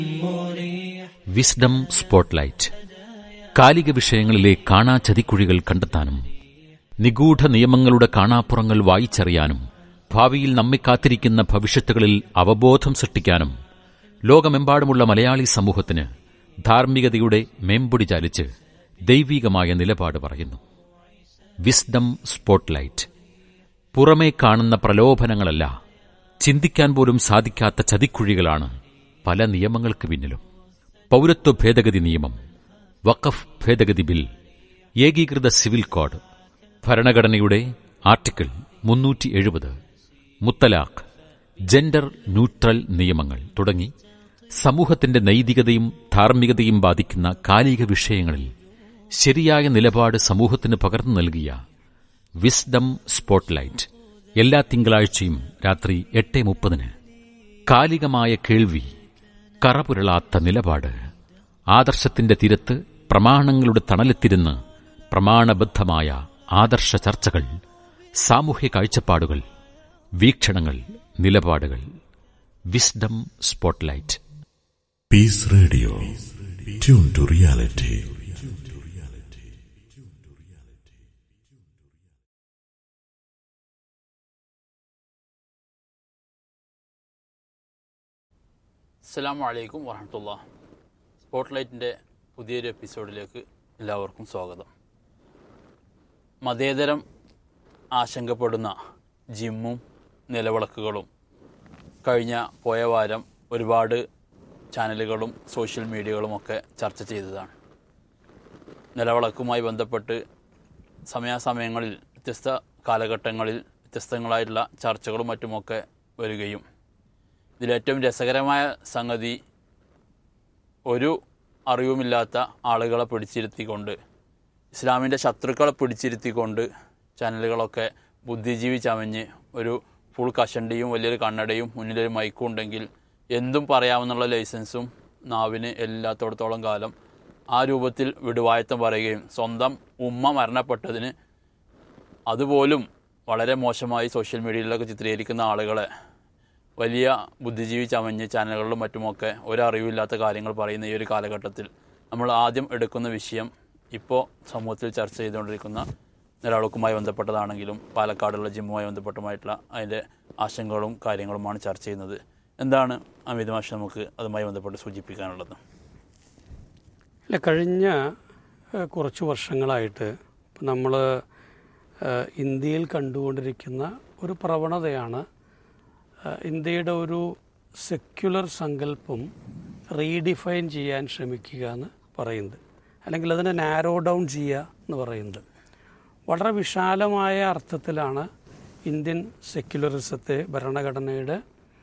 Wisdom spotlight കാലിക വിഷയങ്ങളിലെ കാണാ ചതിക്കുഴികൾ കണ്ടെത്താനും നിഗൂഢ നിയമങ്ങളുടെ കാണാപ്പുറങ്ങൾ വായിച്ചറിയാനും ഭാവിയിൽ നമ്മെ കാത്തിരിക്കുന്ന ഭവിഷ്യത്തുകളിൽ അവബോധം സൃഷ്ടിക്കാനും ലോകമെമ്പാടുമുള്ള മലയാളി സമൂഹത്തിന് ധാർമ്മികതയുടെ മേമ്പൊടി ചാലിച്ച് ദൈവീകമായ നിലപാട് പറയുന്നു വിസ്ഡം സ്പോട്ട്ലൈറ്റ് പുറമേ കാണുന്ന പ്രലോഭനങ്ങളല്ല ചിന്തിക്കാൻ പോലും സാധിക്കാത്ത ചതിക്കുഴികളാണ് പല നിയമങ്ങൾക്ക് പിന്നിലും പൗരത്വ ഭേദഗതി നിയമം വഖഫ് ഭേദഗതി ബിൽ ഏകീകൃത സിവിൽ കോഡ് ഭരണഘടനയുടെ ആർട്ടിക്കിൾ മുന്നൂറ്റി എഴുപത് മുത്തലാഖ് ജെൻഡർ ന്യൂട്രൽ നിയമങ്ങൾ തുടങ്ങി സമൂഹത്തിന്റെ നൈതികതയും ധാർമ്മികതയും ബാധിക്കുന്ന കാലിക വിഷയങ്ങളിൽ ശരിയായ നിലപാട് സമൂഹത്തിന് പകർന്നു നൽകിയ വിസ്ഡം സ്പോട്ട്ലൈറ്റ് എല്ലാ തിങ്കളാഴ്ചയും രാത്രി എട്ട് മുപ്പതിന് കാലികമായ കേൾവി കറപുരളാത്ത നിലപാട് ആദർശത്തിന്റെ തിരത്ത് പ്രമാണങ്ങളുടെ തണലെത്തിരുന്ന് പ്രമാണബദ്ധമായ ആദർശ ചർച്ചകൾ സാമൂഹ്യ കാഴ്ചപ്പാടുകൾ വീക്ഷണങ്ങൾ നിലപാടുകൾ wisdom spotlight peace radio tune to reality അസ്സാം വലൈക്കും വറഹമത്തുള്ള സ്പോട്ട്ലൈറ്റിൻ്റെ പുതിയൊരു എപ്പിസോഡിലേക്ക് എല്ലാവർക്കും സ്വാഗതം മതേതരം ആശങ്കപ്പെടുന്ന ജിമ്മും നിലവിളക്കുകളും കഴിഞ്ഞ പോയ വാരം ഒരുപാട് ചാനലുകളും സോഷ്യൽ മീഡിയകളുമൊക്കെ ചർച്ച ചെയ്തതാണ് നിലവിളക്കുമായി ബന്ധപ്പെട്ട് സമയാസമയങ്ങളിൽ വ്യത്യസ്ത കാലഘട്ടങ്ങളിൽ വ്യത്യസ്തങ്ങളായിട്ടുള്ള ചർച്ചകളും മറ്റുമൊക്കെ വരികയും ഇതിലേറ്റവും രസകരമായ സംഗതി ഒരു അറിവുമില്ലാത്ത ആളുകളെ പിടിച്ചിരുത്തിക്കൊണ്ട് ഇസ്ലാമിൻ്റെ ശത്രുക്കളെ പിടിച്ചിരുത്തിക്കൊണ്ട് ചാനലുകളൊക്കെ ബുദ്ധിജീവി ചമഞ്ഞ് ഒരു ഫുൾ കഷണ്ടിയും വലിയൊരു കണ്ണടയും മുന്നിലൊരു മൈക്കും ഉണ്ടെങ്കിൽ എന്തും പറയാമെന്നുള്ള ലൈസൻസും നാവിന് എല്ലാത്തോടത്തോളം കാലം ആ രൂപത്തിൽ വിടുവായത്തം പറയുകയും സ്വന്തം ഉമ്മ മരണപ്പെട്ടതിന് അതുപോലും വളരെ മോശമായി സോഷ്യൽ മീഡിയയിലൊക്കെ ചിത്രീകരിക്കുന്ന ആളുകളെ വലിയ ബുദ്ധിജീവി ചമഞ്ഞ് ചാനലുകളിലും മറ്റുമൊക്കെ ഒരറിവില്ലാത്ത കാര്യങ്ങൾ പറയുന്ന ഈ ഒരു കാലഘട്ടത്തിൽ നമ്മൾ ആദ്യം എടുക്കുന്ന വിഷയം ഇപ്പോൾ സമൂഹത്തിൽ ചർച്ച ചെയ്തുകൊണ്ടിരിക്കുന്ന നിലവിളക്കുമായി ബന്ധപ്പെട്ടതാണെങ്കിലും പാലക്കാടുള്ള ജിമ്മുമായി ബന്ധപ്പെട്ടുമായിട്ടുള്ള അതിൻ്റെ ആശങ്കകളും കാര്യങ്ങളുമാണ് ചർച്ച ചെയ്യുന്നത് എന്താണ് അമിത് മാഷ് നമുക്ക് അതുമായി ബന്ധപ്പെട്ട് സൂചിപ്പിക്കാനുള്ളത് അല്ല കഴിഞ്ഞ ഏഹ്, കുറച്ച് വർഷങ്ങളായിട്ട് നമ്മൾ ഇന്ത്യയിൽ കണ്ടുകൊണ്ടിരിക്കുന്ന ഒരു പ്രവണതയാണ് ഏഹ്, ഇന്ത്യയുടെ ഒരു സെക്യുലർ സങ്കല്പം റീഡിഫൈൻ ചെയ്യാൻ ശ്രമിക്കുക എന്ന് പറയുന്നത് അല്ലെങ്കിൽ അതിനെ നാരോ ഡൗൺ ചെയ്യുക എന്ന് പറയുന്നത് വളരെ വിശാലമായ അർത്ഥത്തിലാണ് ഇന്ത്യൻ സെക്യുലറിസത്തെ ഭരണഘടനയുടെ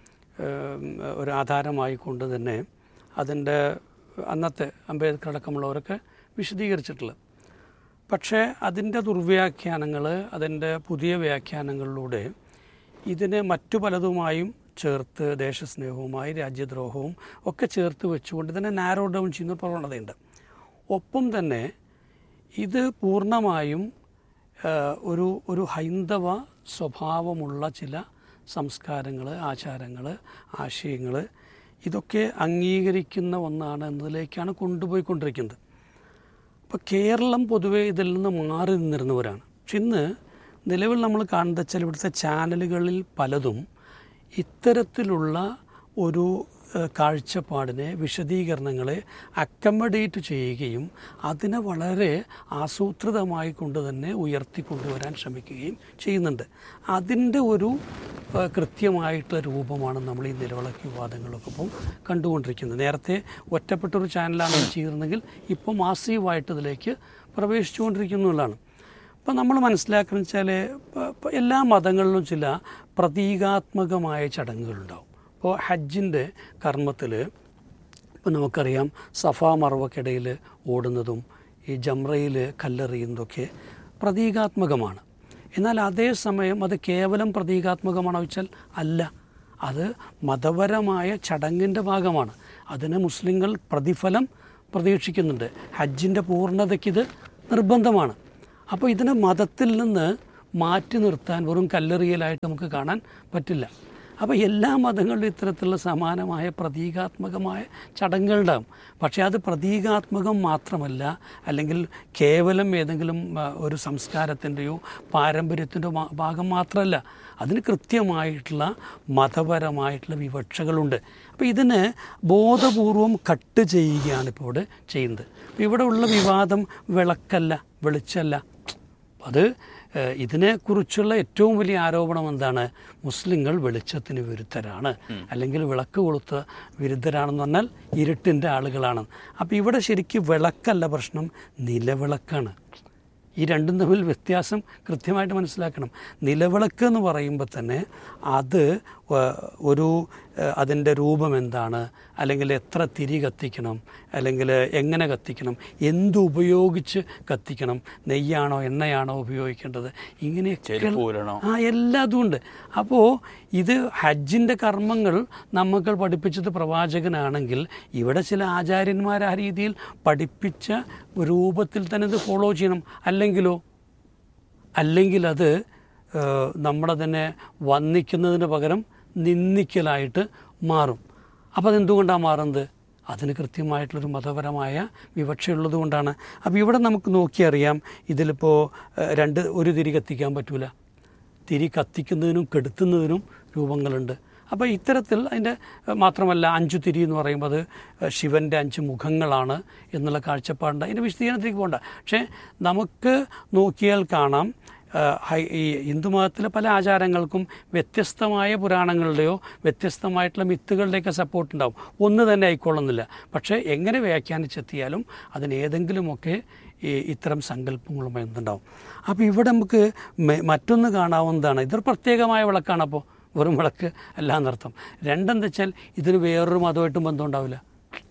ഏം, ഒരു ആധാരമായിക്കൊണ്ട് തന്നെ അതിൻ്റെ അന്നത്തെ അംബേദ്കർ അടക്കമുള്ളവരൊക്കെ വിശദീകരിച്ചിട്ടുള്ളത് പക്ഷേ അതിൻ്റെ ദുർവ്യാഖ്യാനങ്ങൾ അതിൻ്റെ പുതിയ വ്യാഖ്യാനങ്ങളിലൂടെ ഇതിനെ മറ്റു പലതുമായും ചേർത്ത് ദേശസ്നേഹവുമായി രാജ്യദ്രോഹവും ഒക്കെ ചേർത്ത് വെച്ചുകൊണ്ട് ഇതിനെ നാരോ ഡൗൺ ചെയ്യുന്ന ഒരു പ്രവണതയുണ്ട് ഒപ്പം തന്നെ ഇത് പൂർണ്ണമായും ആ, ഒരു ഒരു ഹൈന്ദവ സ്വഭാവമുള്ള ചില സംസ്കാരങ്ങൾ ആചാരങ്ങൾ ആശയങ്ങൾ ഇതൊക്കെ അംഗീകരിക്കുന്ന ഒന്നാണ് എന്നതിലേക്കാണ് കൊണ്ടുപോയിക്കൊണ്ടിരിക്കുന്നത് അപ്പോൾ കേരളം പൊതുവേ ഇതിൽ നിന്ന് മാറി നിന്നിരുന്നവരാണ് പക്ഷെ ഇന്ന് നിലവിൽ നമ്മൾ കാണുന്ന വെച്ചാൽ ഇവിടുത്തെ ചാനലുകളിൽ പലതും ഇത്തരത്തിലുള്ള ഒരു ഏഹ്, കാഴ്ചപ്പാടിനെ വിശദീകരണങ്ങളെ അക്കമഡേറ്റ് ചെയ്യുകയും അതിനെ വളരെ ആസൂത്രിതമായി കൊണ്ട് തന്നെ ഉയർത്തിക്കൊണ്ടുവരാൻ ശ്രമിക്കുകയും ചെയ്യുന്നുണ്ട് അതിൻ്റെ ഒരു ഏഹ്, കൃത്യമായിട്ടുള്ള രൂപമാണ് നമ്മൾ ഈ നിലവിളക്ക് വിവാദങ്ങളൊക്കെ ഇപ്പം കണ്ടുകൊണ്ടിരിക്കുന്നത് നേരത്തെ ഒറ്റപ്പെട്ടൊരു ചാനലാണ് ഇത് ചെയ്തിരുന്നെങ്കിൽ ഇപ്പോൾ മാസീവായിട്ട് ഇതിലേക്ക് പ്രവേശിച്ചുകൊണ്ടിരിക്കുന്നുള്ളതാണ് അപ്പോൾ നമ്മൾ മനസ്സിലാക്കുന്നത് വെച്ചാൽ ഇപ്പോൾ എല്ലാ മതങ്ങളിലും ചില പ്രതീകാത്മകമായ ചടങ്ങുകളുണ്ടാവും ഇപ്പോൾ ഹജ്ജിൻ്റെ കർമ്മത്തിൽ ഇപ്പോൾ നമുക്കറിയാം സഫ മറവക്കിടയിൽ ഓടുന്നതും ഈ ജംറയിൽ കല്ലെറിയുന്നതൊക്കെ പ്രതീകാത്മകമാണ് എന്നാൽ അതേസമയം അത് കേവലം പ്രതീകാത്മകമാണോ വെച്ചാൽ അല്ല അത് മതപരമായ ചടങ്ങിൻ്റെ ഭാഗമാണ് അതിന് മുസ്ലിങ്ങൾ പ്രതിഫലം പ്രതീക്ഷിക്കുന്നുണ്ട് ഹജ്ജിൻ്റെ പൂർണ്ണതയ്ക്കിത് നിർബന്ധമാണ് അപ്പോൾ ഇതിനെ മതത്തിൽ നിന്ന് മാറ്റി നിർത്താൻ വെറും കല്ലെറിയലായിട്ട് നമുക്ക് കാണാൻ പറ്റില്ല അപ്പോൾ എല്ലാ മതങ്ങളിലും ഇത്തരത്തിലുള്ള സമാനമായ പ്രതീകാത്മകമായ ചടങ്ങുകളുണ്ടാകും പക്ഷേ അത് പ്രതീകാത്മകം മാത്രമല്ല അല്ലെങ്കിൽ കേവലം ഏതെങ്കിലും ആ, ഒരു സംസ്കാരത്തിൻ്റെയോ പാരമ്പര്യത്തിൻ്റെയോ മാ- ഭാഗം മാത്രമല്ല അതിന് കൃത്യമായിട്ടുള്ള മതപരമായിട്ടുള്ള വിവക്ഷകളുണ്ട് അപ്പോൾ ഇതിന് ബോധപൂർവം കട്ട് ചെയ്യുകയാണ് ഇപ്പോൾ ഇവിടെ ചെയ്യുന്നത് അപ്പോൾ ഇവിടെ ഉള്ള വിവാദം വിളക്കല്ല വെളിച്ചല്ല അത് ഏഹ്, ഇതിനെക്കുറിച്ചുള്ള ഏറ്റവും വലിയ ആരോപണം എന്താണ് മുസ്ലിങ്ങൾ വെളിച്ചത്തിന് വിരുദ്ധരാണ് അല്ലെങ്കിൽ വിളക്ക് കൊളുത്ത വിരുദ്ധരാണെന്ന് പറഞ്ഞാൽ ഇരുട്ടിൻ്റെ ആളുകളാണ് അപ്പോൾ ഇവിടെ ശരിക്കും വിളക്കല്ല പ്രശ്നം നിലവിളക്കാണ് ഈ രണ്ടും തമ്മിൽ വ്യത്യാസം കൃത്യമായിട്ട് മനസ്സിലാക്കണം നിലവിളക്ക് എന്ന് പറയുമ്പോൾ തന്നെ അത് വ- ഒരു ഏഹ്, അതിൻ്റെ രൂപം എന്താണ് അല്ലെങ്കിൽ എത്ര തിരി കത്തിക്കണം അല്ലെങ്കിൽ എങ്ങനെ കത്തിക്കണം എന്തുപയോഗിച്ച് കത്തിക്കണം നെയ്യാണോ എണ്ണയാണോ ഉപയോഗിക്കേണ്ടത് ഇങ്ങനെയൊക്കെ ചെരുപ്പ് ഊരണോ? ആ എല്ലാതും ഉണ്ട് അപ്പോൾ ഇത് ഹജ്ജിൻ്റെ കർമ്മങ്ങൾ നമുക്ക് പഠിപ്പിച്ചത് പ്രവാചകനാണെങ്കിൽ ഇവിടെ ചില ആചാര്യന്മാർ ആ രീതിയിൽ പഠിപ്പിച്ച രൂപത്തിൽ തന്നെ ഇത് ഫോളോ ചെയ്യണം അല്ലെങ്കിലോ അല്ലെങ്കിൽ അത് ഏഹ്, നമ്മളെ തന്നെ വന്നിക്കുന്നതിന് പകരം നിന്ദിക്കലായിട്ട് മാറും അപ്പോൾ അതെന്തുകൊണ്ടാണ് മാറുന്നത് അതിന് കൃത്യമായിട്ടുള്ളൊരു മതപരമായ വിവക്ഷയുള്ളത് കൊണ്ടാണ് അപ്പോൾ ഇവിടെ നമുക്ക് നോക്കിയറിയാം ഇതിലിപ്പോൾ ഏഹ്, രണ്ട് ഒരു തിരി കത്തിക്കാൻ പറ്റൂല തിരി കത്തിക്കുന്നതിനും കെടുത്തുന്നതിനും രൂപങ്ങളുണ്ട് അപ്പോൾ ഇത്തരത്തിൽ അതിൻ്റെ ഏഹ്, മാത്രമല്ല അഞ്ചു തിരി എന്ന് പറയുമ്പോൾ അത് ഏഹ്, ശിവൻ്റെ അഞ്ച് മുഖങ്ങളാണ് എന്നുള്ള കാഴ്ചപ്പാടുണ്ട് അതിൻ്റെ വിശദീകരണത്തിലേക്ക് പോകണ്ട പക്ഷേ നമുക്ക് നോക്കിയാൽ കാണാം ഏഹ്, ഹൈ- ഈ ഹിന്ദുമതത്തിലെ പല ആചാരങ്ങൾക്കും വ്യത്യസ്തമായ പുരാണങ്ങളുടെയോ വ്യത്യസ്തമായിട്ടുള്ള മിത്തുകളുടെയൊക്കെ സപ്പോർട്ട് ഉണ്ടാവും ഒന്ന് തന്നെ ആയിക്കൊള്ളുന്നില്ല പക്ഷേ എങ്ങനെ വ്യാഖ്യാനിച്ചെത്തിയാലും അതിന് ഏതെങ്കിലുമൊക്കെ ഈ ഇത്തരം സങ്കല്പങ്ങളുമായി എന്തുണ്ടാവും അപ്പോൾ ഇവിടെ നമുക്ക് മെ- മറ്റൊന്ന് കാണാവുന്നതാണ് ഇതൊരു പ്രത്യേകമായ വിളക്കാണ് അപ്പോൾ വെറും വിളക്ക് അല്ല എന്നർത്ഥം രണ്ടെന്താ വെച്ചാൽ ഇതിന് വേറൊരു മതമായിട്ടും ബന്ധം ഉണ്ടാവില്ല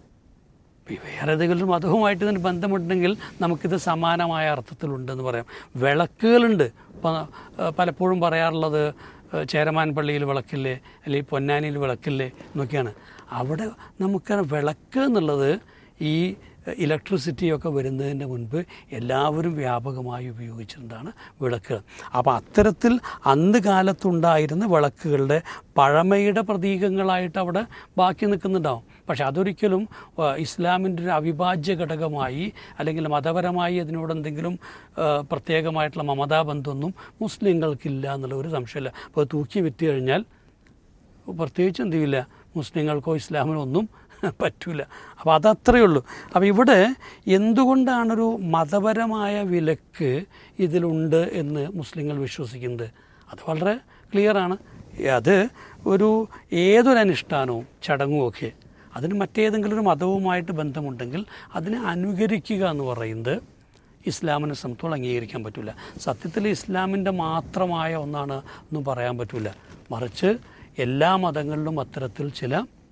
ഈ വേറെ ഏതെങ്കിലും മതവുമായിട്ട് ഇതിന് ബന്ധമുണ്ടെങ്കിൽ നമുക്കിത് സമാനമായ അർത്ഥത്തിലുണ്ടെന്ന് പറയാം വിളക്കുകളുണ്ട് ഇപ്പം ഏഹ്, പലപ്പോഴും പറയാറുള്ളത് ഏഹ്, ചേരമാൻ പള്ളിയിൽ വിളക്കില്ലേ അല്ലെങ്കിൽ പൊന്നാനിയിൽ വിളക്കില്ലേ എന്നൊക്കെയാണ് അവിടെ നമുക്ക് വിളക്ക് എന്നുള്ളത് ഈ ഇലക്ട്രിസിറ്റിയൊക്കെ വരുന്നതിന് മുൻപ് എല്ലാവരും വ്യാപകമായി ഉപയോഗിച്ചിട്ടുണ്ടാണ് വിളക്കുകൾ അപ്പോൾ അത്തരത്തിൽ അന്ന് കാലത്തുണ്ടായിരുന്ന വിളക്കുകളുടെ പഴമയുടെ പ്രതീകങ്ങളായിട്ട് അവിടെ ബാക്കി നിൽക്കുന്നുണ്ടാവും പക്ഷെ അതൊരിക്കലും ആ, ഇസ്ലാമിൻ്റെ ഒരു അവിഭാജ്യ ഘടകമായി അല്ലെങ്കിൽ മതപരമായി അതിനോട് എന്തെങ്കിലും ആ, പ്രത്യേകമായിട്ടുള്ള മമതാബന്ധമൊന്നും മുസ്ലിങ്ങൾക്കില്ല എന്നുള്ള ഒരു സംശയമില്ല അപ്പോൾ അത് തൂക്കി വിറ്റ് കഴിഞ്ഞാൽ പ്രത്യേകിച്ച് എന്ത് ചെയ്യില്ല മുസ്ലിങ്ങൾക്കോ ഇസ്ലാമിനോ ഒന്നും പറ്റൂല അപ്പോൾ അതത്രയേ ഉള്ളൂ അപ്പോൾ ഇവിടെ എന്തുകൊണ്ടാണൊരു മതപരമായ വിലക്ക് ഇതിലുണ്ട് എന്ന് മുസ്ലിങ്ങൾ വിശ്വസിക്കുന്നത് അത് വളരെ ക്ലിയറാണ് അത് ഒരു ഏതൊരു അനുഷ്ഠാനവും ചടങ്ങും ഒക്കെ അതിന് മറ്റേതെങ്കിലും ഒരു മതവുമായിട്ട് ബന്ധമുണ്ടെങ്കിൽ അതിനെ അനുകരിക്കുക എന്ന് പറയുന്നത് ഇസ്ലാമിനെ സംബന്ധിച്ചോളം അംഗീകരിക്കാൻ പറ്റില്ല സത്യത്തിൽ ഇസ്ലാമിൻ്റെ മാത്രമായ ഒന്നാണ് ഒന്നും പറയാൻ പറ്റില്ല മറിച്ച് എല്ലാ മതങ്ങളിലും അത്തരത്തിൽ ചില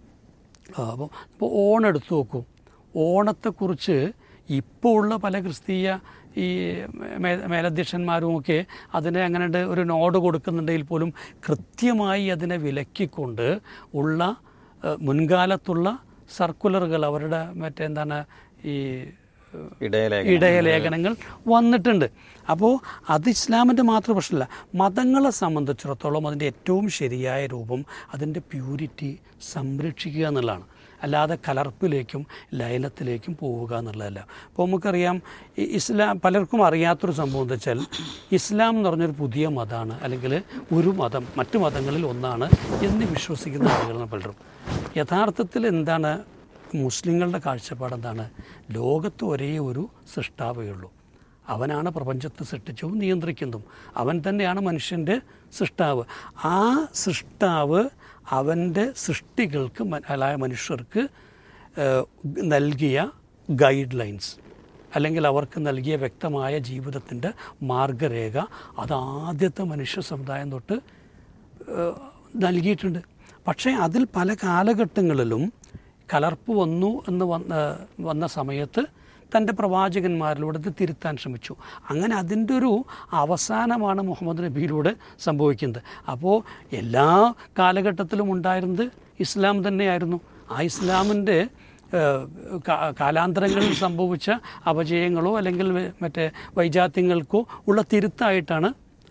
അപ്പോൾ ഇപ്പോൾ ഓണം എടുത്തു നോക്കൂ ഓണത്തെക്കുറിച്ച് ഇപ്പോൾ ഉള്ള പല ക്രിസ്തീയ ഈ മേ- മേലധ്യക്ഷന്മാരും ഒക്കെ അതിനെ അങ്ങനെ ഒരു നോഡ് കൊടുക്കുന്നുണ്ടെങ്കിൽ പോലും കൃത്യമായി അതിനെ വിലക്കിക്കൊണ്ട് ഉള്ള ഏഹ്, മുൻകാലത്തുള്ള സർക്കുലറുകൾ അവരുടെ മറ്റെന്താണ് ഈ ഇടയലേഖനം. ഇടയലേഖനങ്ങൾ വന്നിട്ടുണ്ട് അപ്പോൾ അത് ഇസ്ലാമിൻ്റെ മാത്രം പ്രശ്നമല്ല മതങ്ങളെ സംബന്ധിച്ചിടത്തോളം അതിൻ്റെ ഏറ്റവും ശരിയായ രൂപം അതിൻ്റെ പ്യൂരിറ്റി സംരക്ഷിക്കുക എന്നുള്ളതാണ് അല്ലാതെ കലർപ്പിലേക്കും ലയനത്തിലേക്കും പോവുക എന്നുള്ളതല്ല അപ്പോൾ നമുക്കറിയാം ഈ ഇസ്ലാം പലർക്കും അറിയാത്തൊരു സംഭവം എന്താ വെച്ചാൽ ഇസ്ലാം എന്ന് പറഞ്ഞൊരു പുതിയ മതമാണ് അല്ലെങ്കിൽ ഒരു മതം മറ്റു മതങ്ങളിൽ ഒന്നാണ് എന്ന് വിശ്വസിക്കുന്ന ആളുകളാണ് പലരും യഥാർത്ഥത്തിൽ എന്താണ് മുസ്ലിങ്ങളുടെ കാഴ്ചപ്പാട് എന്താണ് ലോകത്ത് ഒരേ ഒരു സൃഷ്ടാവേ ഉള്ളൂ അവനാണ് പ്രപഞ്ചത്തെ സൃഷ്ടിച്ചതും നിയന്ത്രിക്കുന്നതും അവൻ തന്നെയാണ് മനുഷ്യൻ്റെ സൃഷ്ടാവ് ആ സൃഷ്ടാവ് അവൻ്റെ സൃഷ്ടികൾക്ക് മ- അല്ലായ മനുഷ്യർക്ക് ഏഹ്, നൽകിയ ഗൈഡ് ലൈൻസ് അല്ലെങ്കിൽ അവർക്ക് നൽകിയ വ്യക്തമായ ജീവിതത്തിൻ്റെ മാർഗരേഖ അത് ആദ്യത്തെ മനുഷ്യ സമുദായം തൊട്ട് ഏഹ്, നൽകിയിട്ടുണ്ട് പക്ഷേ അതിൽ പല കാലഘട്ടങ്ങളിലും കലർപ്പ് വന്നു എന്ന് വന്ന വന്ന സമയത്ത് തൻ്റെ പ്രവാചകന്മാരിലൂടെ ഇത് തിരുത്താൻ ശ്രമിച്ചു അങ്ങനെ അതിൻ്റെ ഒരു അവസാനമാണ് മുഹമ്മദ് നബിയിലൂടെ സംഭവിക്കുന്നത് അപ്പോൾ എല്ലാ കാലഘട്ടത്തിലും ഉണ്ടായിരുന്നത് ഇസ്ലാം തന്നെയായിരുന്നു ആ ഇസ്ലാമിൻ്റെ ഏഹ്, കാ- കാലാന്തരങ്ങളിൽ സംഭവിച്ച അപജയങ്ങളോ അല്ലെങ്കിൽ വെ- മറ്റേ വൈജാത്യങ്ങൾക്കോ ഉള്ള തിരുത്തായിട്ടാണ്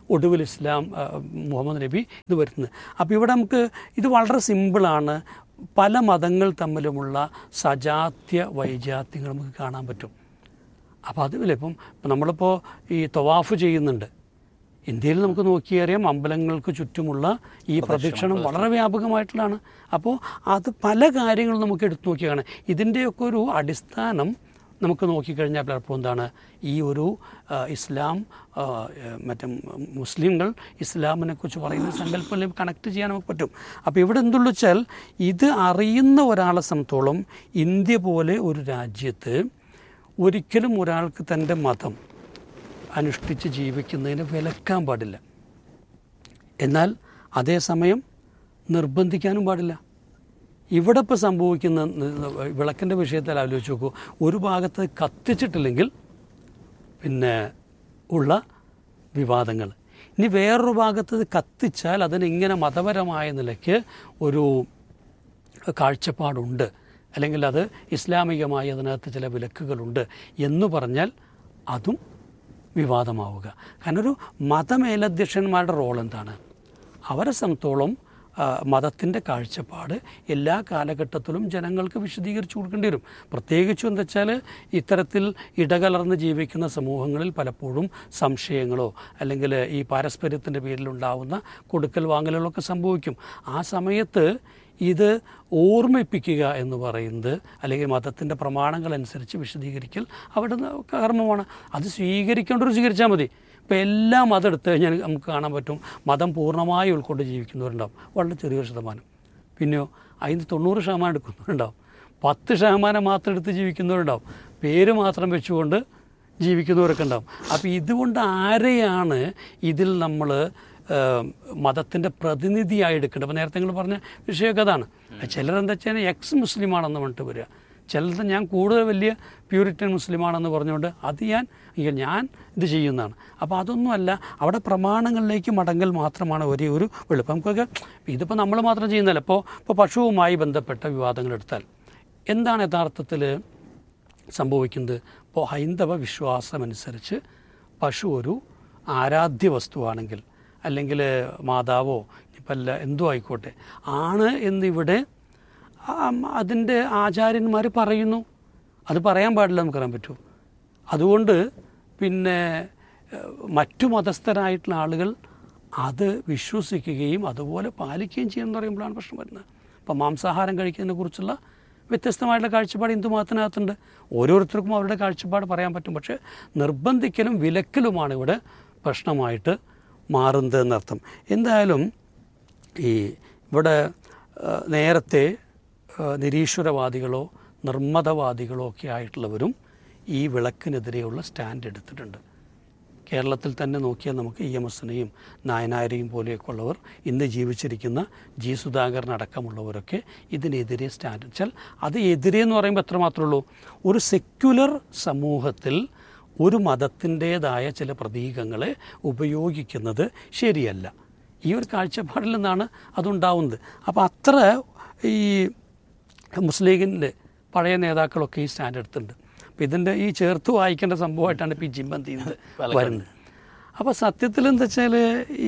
ഒടുവിൽ ഇസ്ലാം ആ, മുഹമ്മദ് നബി ഇത് വരുന്നത് അപ്പോൾ ഇവിടെ നമുക്ക് ഇത് വളരെ സിമ്പിളാണ് പല മതങ്ങൾ തമ്മിലുമുള്ള സജാത്യ വൈജാത്യങ്ങൾ നമുക്ക് കാണാൻ പറ്റും അപ്പോൾ അതുമില്ല ഇപ്പം ഇപ്പം നമ്മളിപ്പോൾ ഈ തൊവാഫ് ചെയ്യുന്നുണ്ട് ഇന്ത്യയിൽ നമുക്ക് നോക്കിയറിയാം അമ്പലങ്ങൾക്ക് ചുറ്റുമുള്ള ഈ പ്രദക്ഷിണം വളരെ വ്യാപകമായിട്ടുള്ളതാണ് അപ്പോൾ അത് പല കാര്യങ്ങളും നമുക്ക് എടുത്തു നോക്കിയാണ് ഇതിൻ്റെയൊക്കെ ഒരു അടിസ്ഥാനം നമുക്ക് നോക്കിക്കഴിഞ്ഞാൽ പലപ്പോൾ എന്താണ് ഈ ഒരു ആ, ഇസ്ലാം ആ, ഏ, മറ്റേ മുസ്ലിങ്ങൾ ഇസ്ലാമിനെ കുറിച്ച് പറയുന്ന സങ്കല്പം കണക്ട് ചെയ്യാൻ നമുക്ക് പറ്റും അപ്പോൾ ഇവിടെ എന്തുള്ളൂ വെച്ചാൽ ഇത് അറിയുന്ന ഒരാളെ സംബന്ധിച്ചോളം ഇന്ത്യ പോലെ ഒരു രാജ്യത്ത് ഒരിക്കലും ഒരാൾക്ക് തൻ്റെ മതം അനുഷ്ഠിച്ച് ജീവിക്കുന്നതിന് വിലക്കാൻ പാടില്ല എന്നാൽ അതേസമയം നിർബന്ധിക്കാനും പാടില്ല ഇവിടെ ഇപ്പോൾ സംഭവിക്കുന്ന വിളക്കിൻ്റെ വിഷയത്തിൽ ആലോചിച്ച് നോക്കൂ ഒരു ഭാഗത്ത് കത്തിച്ചിട്ടില്ലെങ്കിൽ പിന്നെ ഉള്ള വിവാദങ്ങൾ ഇനി വേറൊരു ഭാഗത്ത് ഇത് കത്തിച്ചാൽ അതിന് ഇങ്ങനെ മതപരമായ നിലയ്ക്ക് ഒരു കാഴ്ചപ്പാടുണ്ട് അല്ലെങ്കിൽ അത് ഇസ്ലാമികമായി അതിനകത്ത് ചില വിലക്കുകളുണ്ട് എന്ന് പറഞ്ഞാൽ അതും വിവാദമാവുക കാരണം ഒരു മതമേലധ്യക്ഷന്മാരുടെ റോൾ എന്താണ് അവരെ സംബന്ധിച്ചോളം മതത്തിൻ്റെ കാഴ്ചപ്പാട് എല്ലാ കാലഘട്ടത്തിലും ജനങ്ങൾക്ക് വിശദീകരിച്ചു കൊടുക്കേണ്ടി വരും പ്രത്യേകിച്ചും എന്താ വെച്ചാൽ ഇത്തരത്തിൽ ഇടകലർന്ന് ജീവിക്കുന്ന സമൂഹങ്ങളിൽ പലപ്പോഴും സംശയങ്ങളോ അല്ലെങ്കിൽ ഈ പാരസ്പര്യത്തിൻ്റെ പേരിലുണ്ടാവുന്ന കൊടുക്കൽ വാങ്ങലുകളൊക്കെ സംഭവിക്കും ആ സമയത്ത് ഇത് ഓർമ്മിപ്പിക്കുക എന്ന് പറയുന്നത് അല്ലെങ്കിൽ മതത്തിൻ്റെ പ്രമാണങ്ങൾ അനുസരിച്ച് വിശദീകരിക്കൽ അവിടെ കർമ്മമാണ് അത് സ്വീകരിക്കേണ്ടവർ സ്വീകരിച്ചാൽ മതി ഇപ്പോൾ എല്ലാ മതം എടുത്തു കഴിഞ്ഞാൽ നമുക്ക് കാണാൻ പറ്റും മതം പൂർണ്ണമായി ഉൾക്കൊണ്ട് ജീവിക്കുന്നവരുണ്ടാവും വളരെ ചെറിയൊരു ശതമാനം പിന്നെയോ അതിന് തൊണ്ണൂറ് ശതമാനം എടുക്കുന്നവരുണ്ടാവും പത്ത് ശതമാനം മാത്രം എടുത്ത് ജീവിക്കുന്നവരുണ്ടാവും പേര് മാത്രം വെച്ചുകൊണ്ട് ജീവിക്കുന്നവരൊക്കെ ഉണ്ടാവും അപ്പോൾ ഇതുകൊണ്ട് ആരെയാണ് ഇതിൽ നമ്മൾ മതത്തിൻ്റെ പ്രതിനിധിയായി എടുക്കേണ്ടത് അപ്പോൾ നേരത്തെ നിങ്ങൾ പറഞ്ഞ വിഷയമൊക്കെ അതാണ് ചിലരെന്താ വെച്ചാൽ എക്സ് മുസ്ലിമാണെന്ന് പറഞ്ഞിട്ട് വരിക ചിലത് ഞാൻ കൂടുതൽ വലിയ പ്യൂരിറ്റൻ മുസ്ലിമാണെന്ന് പറഞ്ഞുകൊണ്ട് അത് ഞാൻ ഇയ്യ, ഞാൻ ഇത് ചെയ്യുന്നതാണ് അപ്പോൾ അതൊന്നുമല്ല അവിടെ പ്രമാണങ്ങളിലേക്ക് മടങ്ങൽ മാത്രമാണ് ഒരേ ഒരു വെളുപ്പം നമുക്കൊക്കെ ഇതിപ്പോൾ നമ്മൾ മാത്രം ചെയ്യുന്നതല്ല ഇപ്പോൾ ഇപ്പോൾ പശുവുമായി ബന്ധപ്പെട്ട വിവാദങ്ങൾ എടുത്താൽ എന്താണ് യഥാർത്ഥത്തിൽ സംഭവിക്കുന്നത് ഇപ്പോൾ ഹൈന്ദവ വിശ്വാസമനുസരിച്ച് പശു ഒരു ആരാധ്യ വസ്തുവാണെങ്കിൽ അല്ലെങ്കിൽ മാതാവോ ഇപ്പം അല്ല എന്തോ ആയിക്കോട്ടെ ആണ് എന്നിവിടെ അതിൻ്റെ ആചാര്യന്മാർ പറയുന്നു അത് പറയാൻ പാടില്ല നമുക്കറിയാൻ പറ്റൂ അതുകൊണ്ട് പിന്നെ ഏഹ്, മറ്റു മതസ്ഥരായിട്ടുള്ള ആളുകൾ അത് വിശ്വസിക്കുകയും അതുപോലെ പാലിക്കുകയും ചെയ്യുമെന്ന് പറയുമ്പോഴാണ് പ്രശ്നം വരുന്നത് അപ്പം മാംസാഹാരം കഴിക്കുന്നതിനെ കുറിച്ചുള്ള വ്യത്യസ്തമായിട്ടുള്ള കാഴ്ചപ്പാട് ഹിന്ദു മതത്തിനകത്തുണ്ട് ഓരോരുത്തർക്കും അവരുടെ കാഴ്ചപ്പാട് പറയാൻ പറ്റും പക്ഷേ നിർബന്ധിക്കലും വിലക്കലുമാണ് ഇവിടെ പ്രശ്നമായിട്ട് മാറുന്നത് എന്നർത്ഥം എന്തായാലും ഈ ഇവിടെ ആ, നേരത്തെ ആ, നിരീശ്വരവാദികളോ നിർമ്മതവാദികളോ ഒക്കെ ആയിട്ടുള്ളവരും ഈ വിളക്കിനെതിരെയുള്ള സ്റ്റാൻഡ് എടുത്തിട്ടുണ്ട് കേരളത്തിൽ തന്നെ നോക്കിയാൽ നമുക്ക് ഇ എം എസിനെയും നായനാരെയും പോലെയൊക്കെ ഉള്ളവർ ഇന്ന് ജീവിച്ചിരിക്കുന്ന ജി സുധാകരൻ അടക്കമുള്ളവരൊക്കെ ഇതിനെതിരെ സ്റ്റാൻഡ് വെച്ചാൽ അത് എതിരെ എന്ന് പറയുമ്പോൾ എത്ര മാത്രമേ ഉള്ളൂ ഒരു സെക്യുലർ സമൂഹത്തിൽ ഒരു മതത്തിൻ്റേതായ ചില പ്രതീകങ്ങളെ ഉപയോഗിക്കുന്നത് ശരിയല്ല ഈ ഒരു കാഴ്ചപ്പാടിൽ നിന്നാണ് അതുണ്ടാവുന്നത് അപ്പോൾ അത്ര ഈ മുസ്ലിം ലീഗിൻ്റെ പഴയ നേതാക്കളൊക്കെ ഈ സ്റ്റാൻഡ് എടുത്തിട്ടുണ്ട് അപ്പോൾ ഇതിൻ്റെ ഈ ചേർത്ത് വായിക്കേണ്ട സംഭവമായിട്ടാണ് ഇപ്പോൾ ഈ ജിമ്പന്തി ചെയ്യുന്നത് വരുന്നത് അപ്പോൾ സത്യത്തിൽ എന്താ വെച്ചാൽ ഈ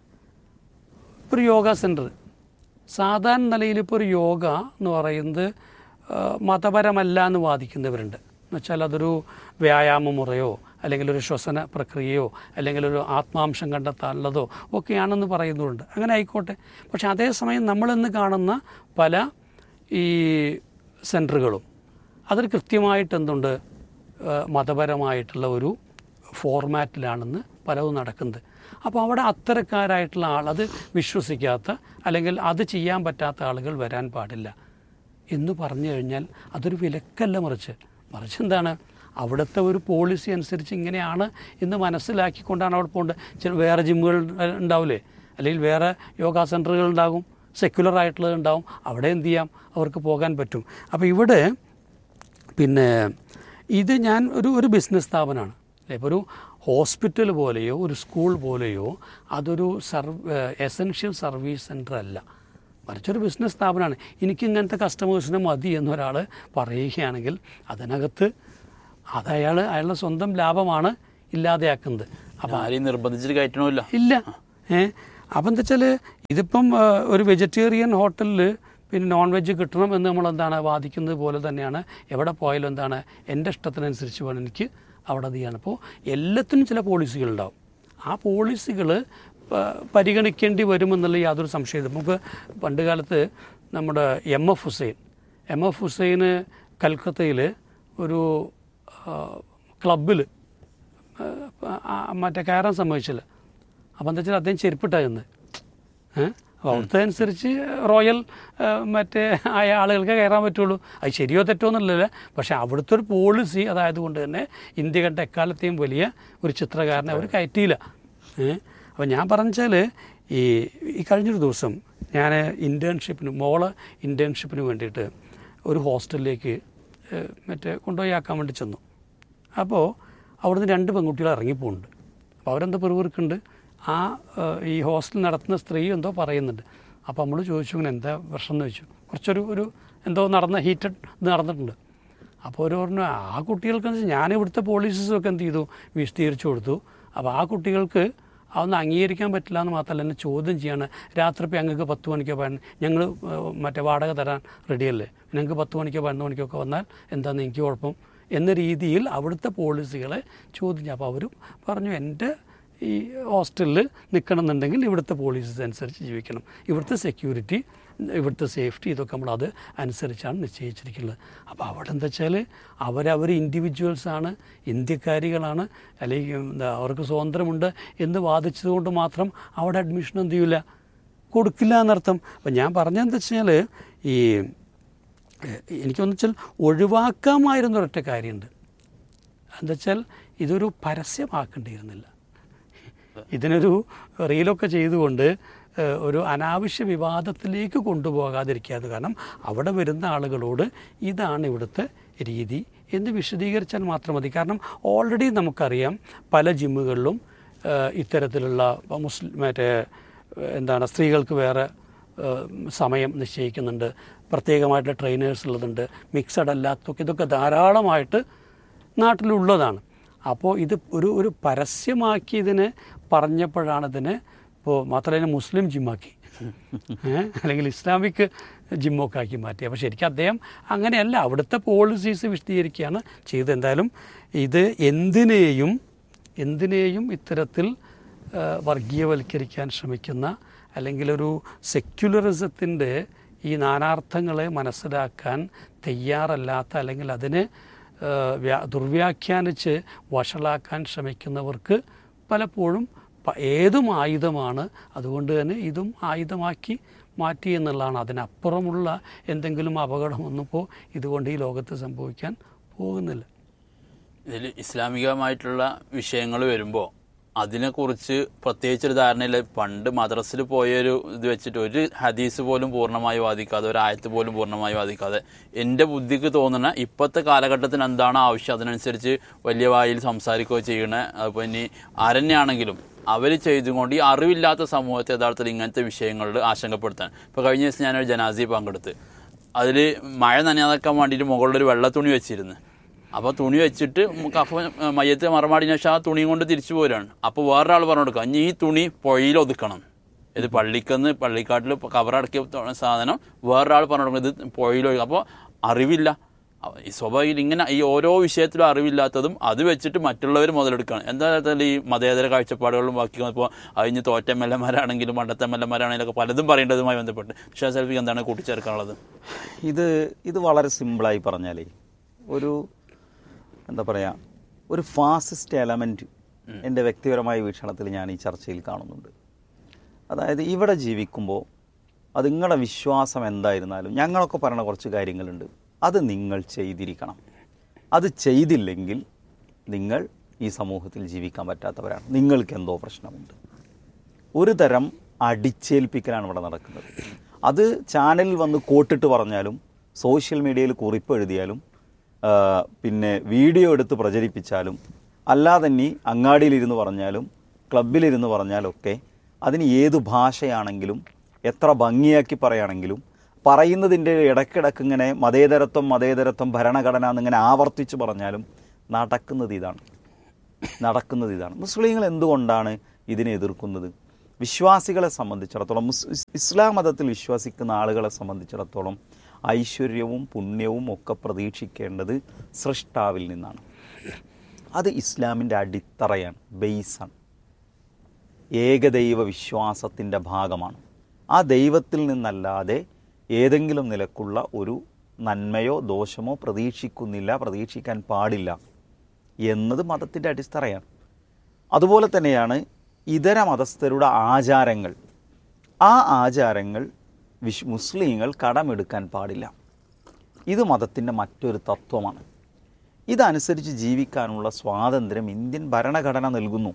ഇപ്പോൾ ഒരു യോഗ സെൻറ്റർ സാധാരണ നിലയിൽ ഇപ്പോൾ ഒരു യോഗ എന്ന് പറയുന്നത് ആ, മതപരമല്ല എന്ന് വാദിക്കുന്നവരുണ്ട് എന്നുവെച്ചാൽ അതൊരു വ്യായാമ മുറയോ അല്ലെങ്കിൽ ഒരു ശ്വസന പ്രക്രിയയോ അല്ലെങ്കിൽ ഒരു ആത്മാംശം കണ്ടെത്താനുള്ളതോ ഒക്കെയാണെന്ന് പറയുന്നുണ്ട് അങ്ങനെ ആയിക്കോട്ടെ പക്ഷെ അതേസമയം നമ്മളിന്ന് കാണുന്ന പല ഈ സെൻറ്ററുകളും അതിൽ കൃത്യമായിട്ട് എന്തുണ്ട് ആ, മതപരമായിട്ടുള്ള ഒരു ഫോർമാറ്റിലാണെന്ന് പലതും നടക്കുന്നത് അപ്പോൾ അവിടെ അത്തരക്കാരായിട്ടുള്ള ആൾ അത് വിശ്വസിക്കാത്ത അല്ലെങ്കിൽ അത് ചെയ്യാൻ പറ്റാത്ത ആളുകൾ വരാൻ പാടില്ല എന്ന് പറഞ്ഞു കഴിഞ്ഞാൽ അതൊരു വിലക്കല്ല മറിച്ച് മറിച്ച് എന്താണ് അവിടുത്തെ ഒരു പോളിസി അനുസരിച്ച് ഇങ്ങനെയാണ് എന്ന് മനസ്സിലാക്കിക്കൊണ്ടാണ് അവിടെ പോകേണ്ടത് ചില വേറെ ജിമ്മുകൾ ഉണ്ടാവില്ലേ അല്ലെങ്കിൽ വേറെ യോഗാ സെൻറ്ററുകൾ ഉണ്ടാകും സെക്യുലർ ആയിട്ടുള്ളത് ഉണ്ടാവും അവിടെ എന്ത് ചെയ്യാം അവർക്ക് പോകാൻ പറ്റും അപ്പോൾ ഇവിടെ പിന്നെ ഇത് ഞാൻ ഒരു ഒരു ബിസിനസ് സ്ഥാപനമാണ് അല്ലേ ഇപ്പോൾ ഒരു ഹോസ്പിറ്റൽ പോലെയോ ഒരു സ്കൂൾ പോലെയോ അതൊരു സർവ് എസെൻഷ്യൽ സർവീസ് സെൻറ്റർ അല്ല മറിച്ചൊരു ബിസിനസ് സ്ഥാപനമാണ് എനിക്ക് ഇങ്ങനത്തെ കസ്റ്റമേഴ്സിനെ മതി എന്നൊരാൾ പറയുകയാണെങ്കിൽ അതിനകത്ത് അത് അയാൾ അയാളുടെ സ്വന്തം ലാഭമാണ് ഇല്ലാതെയാക്കുന്നത് അപ്പം ആരെയും നിർബന്ധിച്ചിട്ട് കയറ്റണമില്ല ഇല്ല ഏ അപ്പം എന്താ വെച്ചാൽ ഇതിപ്പം ആ, ഒരു വെജിറ്റേറിയൻ ഹോട്ടലിൽ പിന്നെ നോൺ വെജ് കിട്ടണം എന്ന് നമ്മൾ എന്താണ് വാദിക്കുന്നത് പോലെ തന്നെയാണ് എവിടെ പോയാലും എന്താണ് എൻ്റെ ഇഷ്ടത്തിനനുസരിച്ച് വേണം എനിക്ക് അവിടെ അത് ചെയ്യണം അപ്പോൾ എല്ലാത്തിനും ചില പോളിസികളുണ്ടാവും ആ പോളിസികൾ പരിഗണിക്കേണ്ടി വരുമെന്നുള്ള യാതൊരു സംശയമില്ല നമുക്ക് പണ്ട് കാലത്ത് നമ്മുടെ M F Husain M F ഹുസൈന് കൽക്കത്തയിൽ ഒരു ക്ലബിൽ മറ്റേ കയറാൻ സമ്മതിച്ചില്ല അപ്പം എന്താ വെച്ചാൽ അദ്ദേഹം ചെരുപ്പിട്ടായിരുന്നു ഏഹ് അപ്പോൾ അവിടുത്തെ അനുസരിച്ച് റോയൽ ആ, മറ്റേ ആയ ആളുകൾക്ക് കയറാൻ പറ്റുള്ളൂ അത് ശരിയോ തെറ്റോ എന്നുള്ളതല്ല പക്ഷേ അവിടുത്തെ ഒരു പോളിസി അതായത് കൊണ്ട് തന്നെ ഇന്ത്യ കണ്ട എക്കാലത്തെയും വലിയ ഒരു ചിത്രകാരനെ അവർ കയറ്റിയില്ല ഏഹ് അപ്പോൾ ഞാൻ പറഞ്ഞാൽ ഈ ഈ കഴിഞ്ഞൊരു ദിവസം ഞാൻ ഇൻറ്റേൺഷിപ്പിന് മോള് ഇൻറ്റേൺഷിപ്പിന് വേണ്ടിയിട്ട് ഒരു ഹോസ്റ്റലിലേക്ക് ഏഹ്, മറ്റേ കൊണ്ടുപോയി ആക്കാൻ വേണ്ടി ചെന്നു അപ്പോൾ അവിടുന്ന് രണ്ട് പെൺകുട്ടികൾ ഇറങ്ങിപ്പോകുന്നുണ്ട് അപ്പോൾ അവരെന്തോ പെറുവിറുക്കുണ്ട് ആ ഏഹ്, ഈ ഹോസ്റ്റൽ നടത്തുന്ന സ്ത്രീ എന്തോ പറയുന്നുണ്ട് അപ്പോൾ നമ്മൾ ചോദിച്ചു ഇങ്ങനെ എന്താ പ്രശ്നം എന്ന് ചോദിച്ചു കുറച്ചൊരു ഒരു എന്തോ നടന്ന ഹീറ്റഡ് ഇത് നടന്നിട്ടുണ്ട് അപ്പോൾ അവർ പറഞ്ഞു ആ കുട്ടികൾക്ക് എന്ന് വെച്ചാൽ ഞാൻ ഇവിടുത്തെ പോളിസീസൊക്കെ എന്ത് ചെയ്തു വിശദീകരിച്ചു കൊടുത്തു അപ്പോൾ ആ കുട്ടികൾക്ക് അതൊന്നും അംഗീകരിക്കാൻ പറ്റില്ല എന്ന് മാത്രമല്ല എന്നെ ചോദ്യം ചെയ്യാണ് രാത്രി ഇപ്പോൾ ഞങ്ങൾക്ക് പത്ത് മണിക്കോ പതിനൊന്ന് ഞങ്ങൾ മറ്റേ വാടക തരാൻ റെഡിയല്ലേ ഞങ്ങൾക്ക് പത്ത് മണിക്കോ പതിനൊന്ന് മണിക്കോ ഒക്കെ വന്നാൽ എന്താണെന്ന് എനിക്ക് കുഴപ്പം എന്ന രീതിയിൽ അവിടുത്തെ പോളിസികളെ ചോദ്യം ചെയ്യും അപ്പോൾ അവർ പറഞ്ഞു എൻ്റെ ഈ ഹോസ്റ്റലിൽ നിൽക്കണമെന്നുണ്ടെങ്കിൽ ഇവിടുത്തെ പോളിസീസ് അനുസരിച്ച് ജീവിക്കണം ഇവിടുത്തെ സെക്യൂരിറ്റി ഇവിടുത്തെ സേഫ്റ്റി ഇതൊക്കെ നമ്മൾ അത് അനുസരിച്ചാണ് നിശ്ചയിച്ചിരിക്കുന്നത് അപ്പോൾ അവിടെ എന്താ വെച്ചാൽ അവരവർ ഇൻഡിവിജ്വൽസാണ് ഇന്ത്യക്കാരികളാണ് അല്ലെങ്കിൽ എന്താ അവർക്ക് സ്വാതന്ത്ര്യമുണ്ട് എന്ന് വാദിച്ചതുകൊണ്ട് മാത്രം അവിടെ അഡ്മിഷൻ എന്ത് ചെയ്യില്ല കൊടുക്കില്ല എന്നർത്ഥം അപ്പം ഞാൻ പറഞ്ഞതെന്താ വെച്ചാൽ ഈ എ- എനിക്കൊന്ന് വെച്ചാൽ ഒഴിവാക്കാമായിരുന്ന ഒരൊറ്റ കാര്യമുണ്ട് എന്താ വെച്ചാൽ ഇതൊരു പരസ്യമാക്കേണ്ടിയിരുന്നില്ല ഇതിനൊരു റീലൊക്കെ ചെയ്തുകൊണ്ട് ഏഹ്, ഒരു അനാവശ്യ വിവാദത്തിലേക്ക് കൊണ്ടുപോകാതിരിക്കാതെ കാരണം അവിടെ വരുന്ന ആളുകളോട് ഇതാണ് ഇവിടുത്തെ രീതി എന്ന് വിശദീകരിച്ചാൽ മാത്രം മതി കാരണം ഓൾറെഡി നമുക്കറിയാം പല ജിമ്മുകളിലും ഏഹ്, ഇത്തരത്തിലുള്ള മുസ്ലിം മറ്റേ ഏഹ്, എന്താണ് സ്ത്രീകൾക്ക് വേറെ ഏഹ്, സമയം നിശ്ചയിക്കുന്നുണ്ട് പ്രത്യേകമായിട്ടുള്ള ട്രെയിനേഴ്സ് ഉള്ളതുണ്ട് മിക്സഡ് അല്ലാത്തൊക്കെ ഇതൊക്കെ ധാരാളമായിട്ട് നാട്ടിലുള്ളതാണ് അപ്പോൾ ഇത് ഒരു ഒരു പരസ്യമാക്കിയതിന് പറഞ്ഞപ്പോഴാണ് ഇതിനെ ഇപ്പോൾ മാത്രമല്ല മുസ്ലിം ജിമ്മാക്കി ഏ? അല്ലെങ്കിൽ ഇസ്ലാമിക് ജിമ്മൊക്കെ ആക്കി മാറ്റി അപ്പോൾ ശരിക്കും അദ്ദേഹം അങ്ങനെയല്ല അവിടുത്തെ പോളിസീസ് വിശദീകരിക്കുകയാണ് ചെയ്തത് എന്തായാലും ഇത് എന്തിനേയും എന്തിനേയും ഇത്തരത്തിൽ ആ, വർഗീയവൽക്കരിക്കാൻ ശ്രമിക്കുന്ന അല്ലെങ്കിൽ ഒരു സെക്യുലറിസത്തിൻ്റെ ഈ നാനാർത്ഥങ്ങളെ മനസ്സിലാക്കാൻ തയ്യാറല്ലാത്ത അല്ലെങ്കിൽ അതിനെ ആ, വ്യാ- ദുർവ്യാഖ്യാനിച്ച് വഷളാക്കാൻ ശ്രമിക്കുന്നവർക്ക് പലപ്പോഴും പ- ഏതും ആയുധമാണ് അതുകൊണ്ട് തന്നെ ഇതും ആയുധമാക്കി മാറ്റി എന്നുള്ളതാണ് അതിനപ്പുറമുള്ള എന്തെങ്കിലും അപകടമൊന്നും ഇപ്പോൾ ഇതുകൊണ്ട് ഈ ലോകത്ത് സംഭവിക്കാൻ പോകുന്നില്ല ഇതിൽ ഇസ്ലാമികമായിട്ടുള്ള വിഷയങ്ങൾ വരുമ്പോൾ അതിനെക്കുറിച്ച് പ്രത്യേകിച്ചൊരു ധാരണയില്ല പണ്ട് മദ്രസിൽ പോയൊരു ഇത് വെച്ചിട്ട് ഒരു ഹദീസ് പോലും പൂർണ്ണമായി വാദിക്കാതെ ഒരു ആയത്ത് പോലും പൂർണ്ണമായി വാദിക്കാതെ എൻ്റെ ബുദ്ധിക്ക് തോന്നുന്ന ഇപ്പോഴത്തെ കാലഘട്ടത്തിന് എന്താണ് ആവശ്യം അതിനനുസരിച്ച് വലിയ വായിൽ സംസാരിക്കുകയോ ചെയ്യണേ അപ്പോൾ ഇനി ആരെന്നെയാണെങ്കിലും അവർ ചെയ്തുകൊണ്ട് ഈ അറിവില്ലാത്ത സമൂഹത്തെ യഥാർത്ഥത്തിൽ ഇങ്ങനത്തെ വിഷയങ്ങളിൽ ആശങ്കപ്പെടുത്താൻ ഇപ്പോൾ കഴിഞ്ഞ ദിവസം ഞാനൊരു ജനാസി പങ്കെടുത്ത് അതിൽ മഴ നനയാതാക്കാൻ വേണ്ടിയിട്ട് മുകളിലൊരു വെള്ള തുണി വെച്ചിരുന്നു അപ്പോൾ തുണി വെച്ചിട്ട് കഫ മയ്യത്ത് മറമാടിന് ശേഷം ആ തുണി കൊണ്ട് തിരിച്ചു പോരാണ് അപ്പോൾ വേറൊരാൾ പറഞ്ഞു കൊടുക്കുക ഇനി ഈ തുണി പുഴയിൽ ഒതുക്കണം ഇത് പള്ളിക്കന്ന് പള്ളിക്കാട്ടിൽ കവറടക്കിയ ത- സാധനം വേറൊരാൾ പറഞ്ഞു കൊടുക്കുന്നത് ഇത് പുഴയിൽ ഒഴുകും അപ്പോൾ അറിവില്ല അവ- ഈ സ്വാഭാവികം ഇങ്ങനെ ഈ ഓരോ വിഷയത്തിലും അറിവില്ലാത്തതും അത് വെച്ചിട്ട് മറ്റുള്ളവർ മുതലെടുക്കുകയാണ് എന്താ വെച്ചാൽ ഈ മതേതര കാഴ്ചപ്പാടുകളും ബാക്കി ഇപ്പോൾ അതിന് തോറ്റ എം എൽ എമാരാണെങ്കിലും പണ്ടത്തെ എം എൽ എമാരാണെങ്കിലും ഒക്കെ പലതും പറയേണ്ടതുമായി ബന്ധപ്പെട്ട് ഷാ സെൽഫിക്ക് എന്താണ് കൂട്ടിച്ചേർക്കാനുള്ളത് ഇത് ഇത് വളരെ സിമ്പിളായി പറഞ്ഞാലേ ഒരു എന്താ പറയുക ഒരു ഫാസിസ്റ്റ് എലമെൻറ്റ് എൻ്റെ വ്യക്തിപരമായ വീക്ഷണത്തിൽ ഞാൻ ഈ ചർച്ചയിൽ കാണുന്നുണ്ട് അതായത് ഇവിടെ ജീവിക്കുമ്പോൾ അത് നിങ്ങളുടെ വിശ്വാസം എന്തായിരുന്നാലും ഞങ്ങളൊക്കെ പറയുന്ന കുറച്ച് കാര്യങ്ങളുണ്ട് അത് നിങ്ങൾ ചെയ്തിരിക്കണം അത് ചെയ്തില്ലെങ്കിൽ നിങ്ങൾ ഈ സമൂഹത്തിൽ ജീവിക്കാൻ പറ്റാത്തവരാണ് നിങ്ങൾക്ക് എന്തോ പ്രശ്നമുണ്ട് ഒരു തരം അടിച്ചേൽപ്പിക്കലാണ് ഇവിടെ നടക്കുന്നത് അത് ചാനലിൽ വന്ന് കോട്ടിട്ട് പറഞ്ഞാലും സോഷ്യൽ മീഡിയയിൽ കുറിപ്പ് എഴുതിയാലും ആ, പിന്നെ വീഡിയോ എടുത്ത് പ്രചരിപ്പിച്ചാലും അല്ലാതെ തന്നെ അങ്ങാടിയിലിരുന്ന് പറഞ്ഞാലും ക്ലബിലിരുന്ന് പറഞ്ഞാലൊക്കെ അതിന് ഏത് ഭാഷയാണെങ്കിലും എത്ര ഭംഗിയാക്കി പറയുകയാണെങ്കിലും പറയുന്നതിൻ്റെ ഇടയ്ക്കിടയ്ക്ക് ഇങ്ങനെ മതേതരത്വം മതേതരത്വം ഭരണഘടന എന്നിങ്ങനെ ആവർത്തിച്ച് പറഞ്ഞാലും നടക്കുന്നത് ഇതാണ് നടക്കുന്നത് ഇതാണ് മുസ്ലിങ്ങൾ എന്തുകൊണ്ടാണ് ഇതിനെ എതിർക്കുന്നത് വിശ്വാസികളെ സംബന്ധിച്ചിടത്തോളം മുസ് ഇസ് ഇസ്ലാം മതത്തിൽ വിശ്വസിക്കുന്ന ആളുകളെ സംബന്ധിച്ചിടത്തോളം ഐശ്വര്യവും പുണ്യവും ഒക്കെ പ്രതീക്ഷിക്കേണ്ടത് സൃഷ്ടാവിൽ നിന്നാണ് അത് ഇസ്ലാമിൻ്റെ അടിത്തറയാണ് ബേസാണ് ഏകദൈവ വിശ്വാസത്തിൻ്റെ ഭാഗമാണ് ആ ദൈവത്തിൽ നിന്നല്ലാതെ ഏതെങ്കിലും നിലക്കുള്ള ഒരു നന്മയോ ദോഷമോ പ്രതീക്ഷിക്കുന്നില്ല പ്രതീക്ഷിക്കാൻ പാടില്ല എന്നത് മതത്തിൻ്റെ അടിത്തറയാണ് അതുപോലെ തന്നെയാണ് ഇതര മതസ്ഥരുടെ ആചാരങ്ങൾ ആ ആചാരങ്ങൾ വിശ് മുസ്ലിങ്ങൾ കടമെടുക്കാൻ പാടില്ല ഇത് മതത്തിൻ്റെ മറ്റൊരു തത്വമാണ് ഇതനുസരിച്ച് ജീവിക്കാനുള്ള സ്വാതന്ത്ര്യം ഇന്ത്യൻ ഭരണഘടന നൽകുന്നു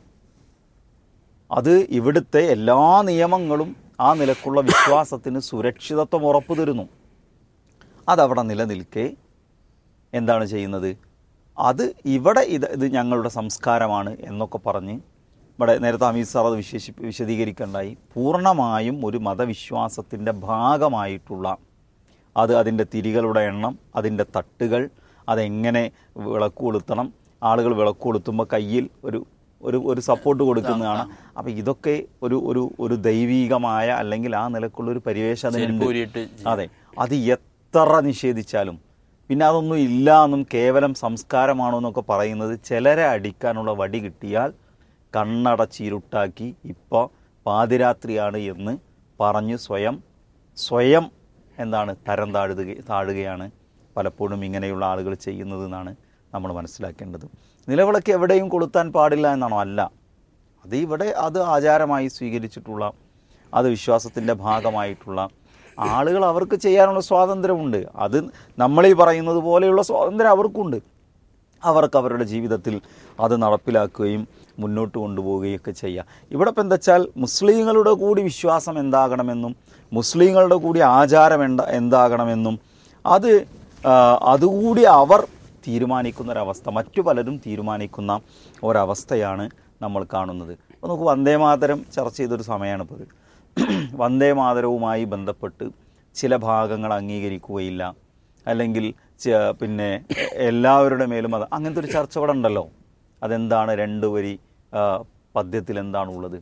അത് ഇവിടുത്തെ എല്ലാ നിയമങ്ങളും ആ നിലക്കുള്ള വിശ്വാസത്തിന് സുരക്ഷിതത്വം ഉറപ്പു തരുന്നു അതവിടെ നിലനിൽക്കെ എന്താണ് ചെയ്യുന്നത് അത് ഇവിടെ ഇത് ഇത് ഞങ്ങളുടെ സംസ്കാരമാണ് എന്നൊക്കെ പറഞ്ഞ് ഇവിടെ നേരത്തെ അമീത് സാർ അത് വിശേഷി വിശദീകരിക്കണ്ടായി പൂർണ്ണമായും ഒരു മതവിശ്വാസത്തിൻ്റെ ഭാഗമായിട്ടുള്ള അത് അതിൻ്റെ തിരികളുടെ എണ്ണം അതിൻ്റെ തട്ടുകൾ അതെങ്ങനെ വിളക്ക് കൊളുത്തണം ആളുകൾ വിളക്ക് കൊളുത്തുമ്പോൾ കയ്യിൽ ഒരു ഒരു ഒരു സപ്പോർട്ട് കൊടുക്കുന്നതാണ് അപ്പോൾ ഇതൊക്കെ ഒരു ഒരു ഒരു ദൈവീകമായ അല്ലെങ്കിൽ ആ നിലക്കുള്ള ഒരു പരിവേഷം അതിനുണ്ട് ചെരുപ്പൂരിയിട്ട് അതെ അത് എത്ര നിഷേധിച്ചാലും പിന്നെ അതൊന്നും ഇല്ല എന്നും കേവലം സംസ്കാരമാണോ എന്നൊക്കെ പറയുന്നത് ചിലരെ അടിക്കാനുള്ള വടി കിട്ടിയാൽ കണ്ണടച്ചിരുട്ടാക്കി ഇപ്പോൾ പാതിരാത്രിയാണ് എന്ന് പറഞ്ഞ് സ്വയം സ്വയം എന്താണ് തരം താഴുക താഴുകയാണ് പലപ്പോഴും ഇങ്ങനെയുള്ള ആളുകൾ ചെയ്യുന്നത് എന്നാണ് നമ്മൾ മനസ്സിലാക്കേണ്ടത് നിലവിളക്ക് എവിടെയും കൊളുത്താൻ പാടില്ല എന്നാണോ അല്ല അത് ഇവിടെ അത് ആചാരമായി സ്വീകരിച്ചിട്ടുള്ള അത് വിശ്വാസത്തിൻ്റെ ഭാഗമായിട്ടുള്ള ആളുകൾ അവർക്ക് ചെയ്യാനുള്ള സ്വാതന്ത്ര്യമുണ്ട് അത് നമ്മളീ പറയുന്നത് പോലെയുള്ള സ്വാതന്ത്ര്യം അവർക്കുണ്ട് അവർക്ക് അവരുടെ ജീവിതത്തിൽ അത് നടപ്പിലാക്കുകയും മുന്നോട്ട് കൊണ്ടുപോവുകയൊക്കെ ചെയ്യുക ഇവിടെ ഇപ്പം എന്താ വെച്ചാൽ മുസ്ലിങ്ങളുടെ കൂടി വിശ്വാസം എന്താകണമെന്നും മുസ്ലിങ്ങളുടെ കൂടി ആചാരം എന്താ എന്താകണമെന്നും അത് ആ, അതുകൂടി അവർ തീരുമാനിക്കുന്ന ഒരവസ്ഥ മറ്റു പലരും തീരുമാനിക്കുന്ന ഒരവസ്ഥയാണ് നമ്മൾ കാണുന്നത് അപ്പോൾ നമുക്ക് വന്ദേമാതരം ചർച്ച ചെയ്തൊരു സമയമാണ് ഇപ്പോൾ ഇത് വന്ദേമാതരവുമായി ബന്ധപ്പെട്ട് ചില ഭാഗങ്ങൾ അംഗീകരിക്കുകയില്ല അല്ലെങ്കിൽ ച- പിന്നെ എല്ലാവരുടെ മേലും അത് അങ്ങനത്തെ ഒരു ചർച്ച ഇവിടെ ഉണ്ടല്ലോ അതെന്താണ് രണ്ട് വരി ആ, പദ്യത്തിൽ എന്താണുള്ളത്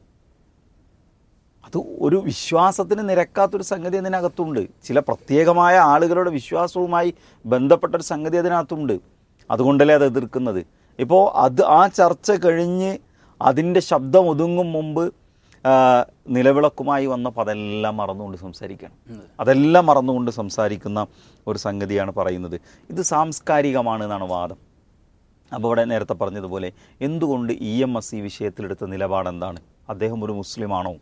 അത് ഒരു വിശ്വാസത്തിന് നിരക്കാത്തൊരു സംഗതി അതിനകത്തുണ്ട് ചില പ്രത്യേകമായ ആളുകളുടെ വിശ്വാസവുമായി ബന്ധപ്പെട്ട ഒരു സംഗതി അതിനകത്തുണ്ട് അതുകൊണ്ടല്ലേ അത് എതിർക്കുന്നത് ഇപ്പോൾ അത് ആ ചർച്ച കഴിഞ്ഞ് അതിൻ്റെ ശബ്ദം ഒതുങ്ങും മുമ്പ് ആ, നിലവിളക്കുമായി വന്നപ്പോൾ അതെല്ലാം മറന്നുകൊണ്ട് സംസാരിക്കണം അതെല്ലാം മറന്നുകൊണ്ട് സംസാരിക്കുന്ന ഒരു സംഗതിയാണ് പറയുന്നത് ഇത് സാംസ്കാരികമാണ് എന്നാണ് വാദം അപ്പോൾ ഇവിടെ നേരത്തെ പറഞ്ഞതുപോലെ എന്തുകൊണ്ട് ഇ എം എസ് ഈ വിഷയത്തിലെടുത്ത നിലപാട് എന്താണ് അദ്ദേഹം ഒരു മുസ്ലിമാണോ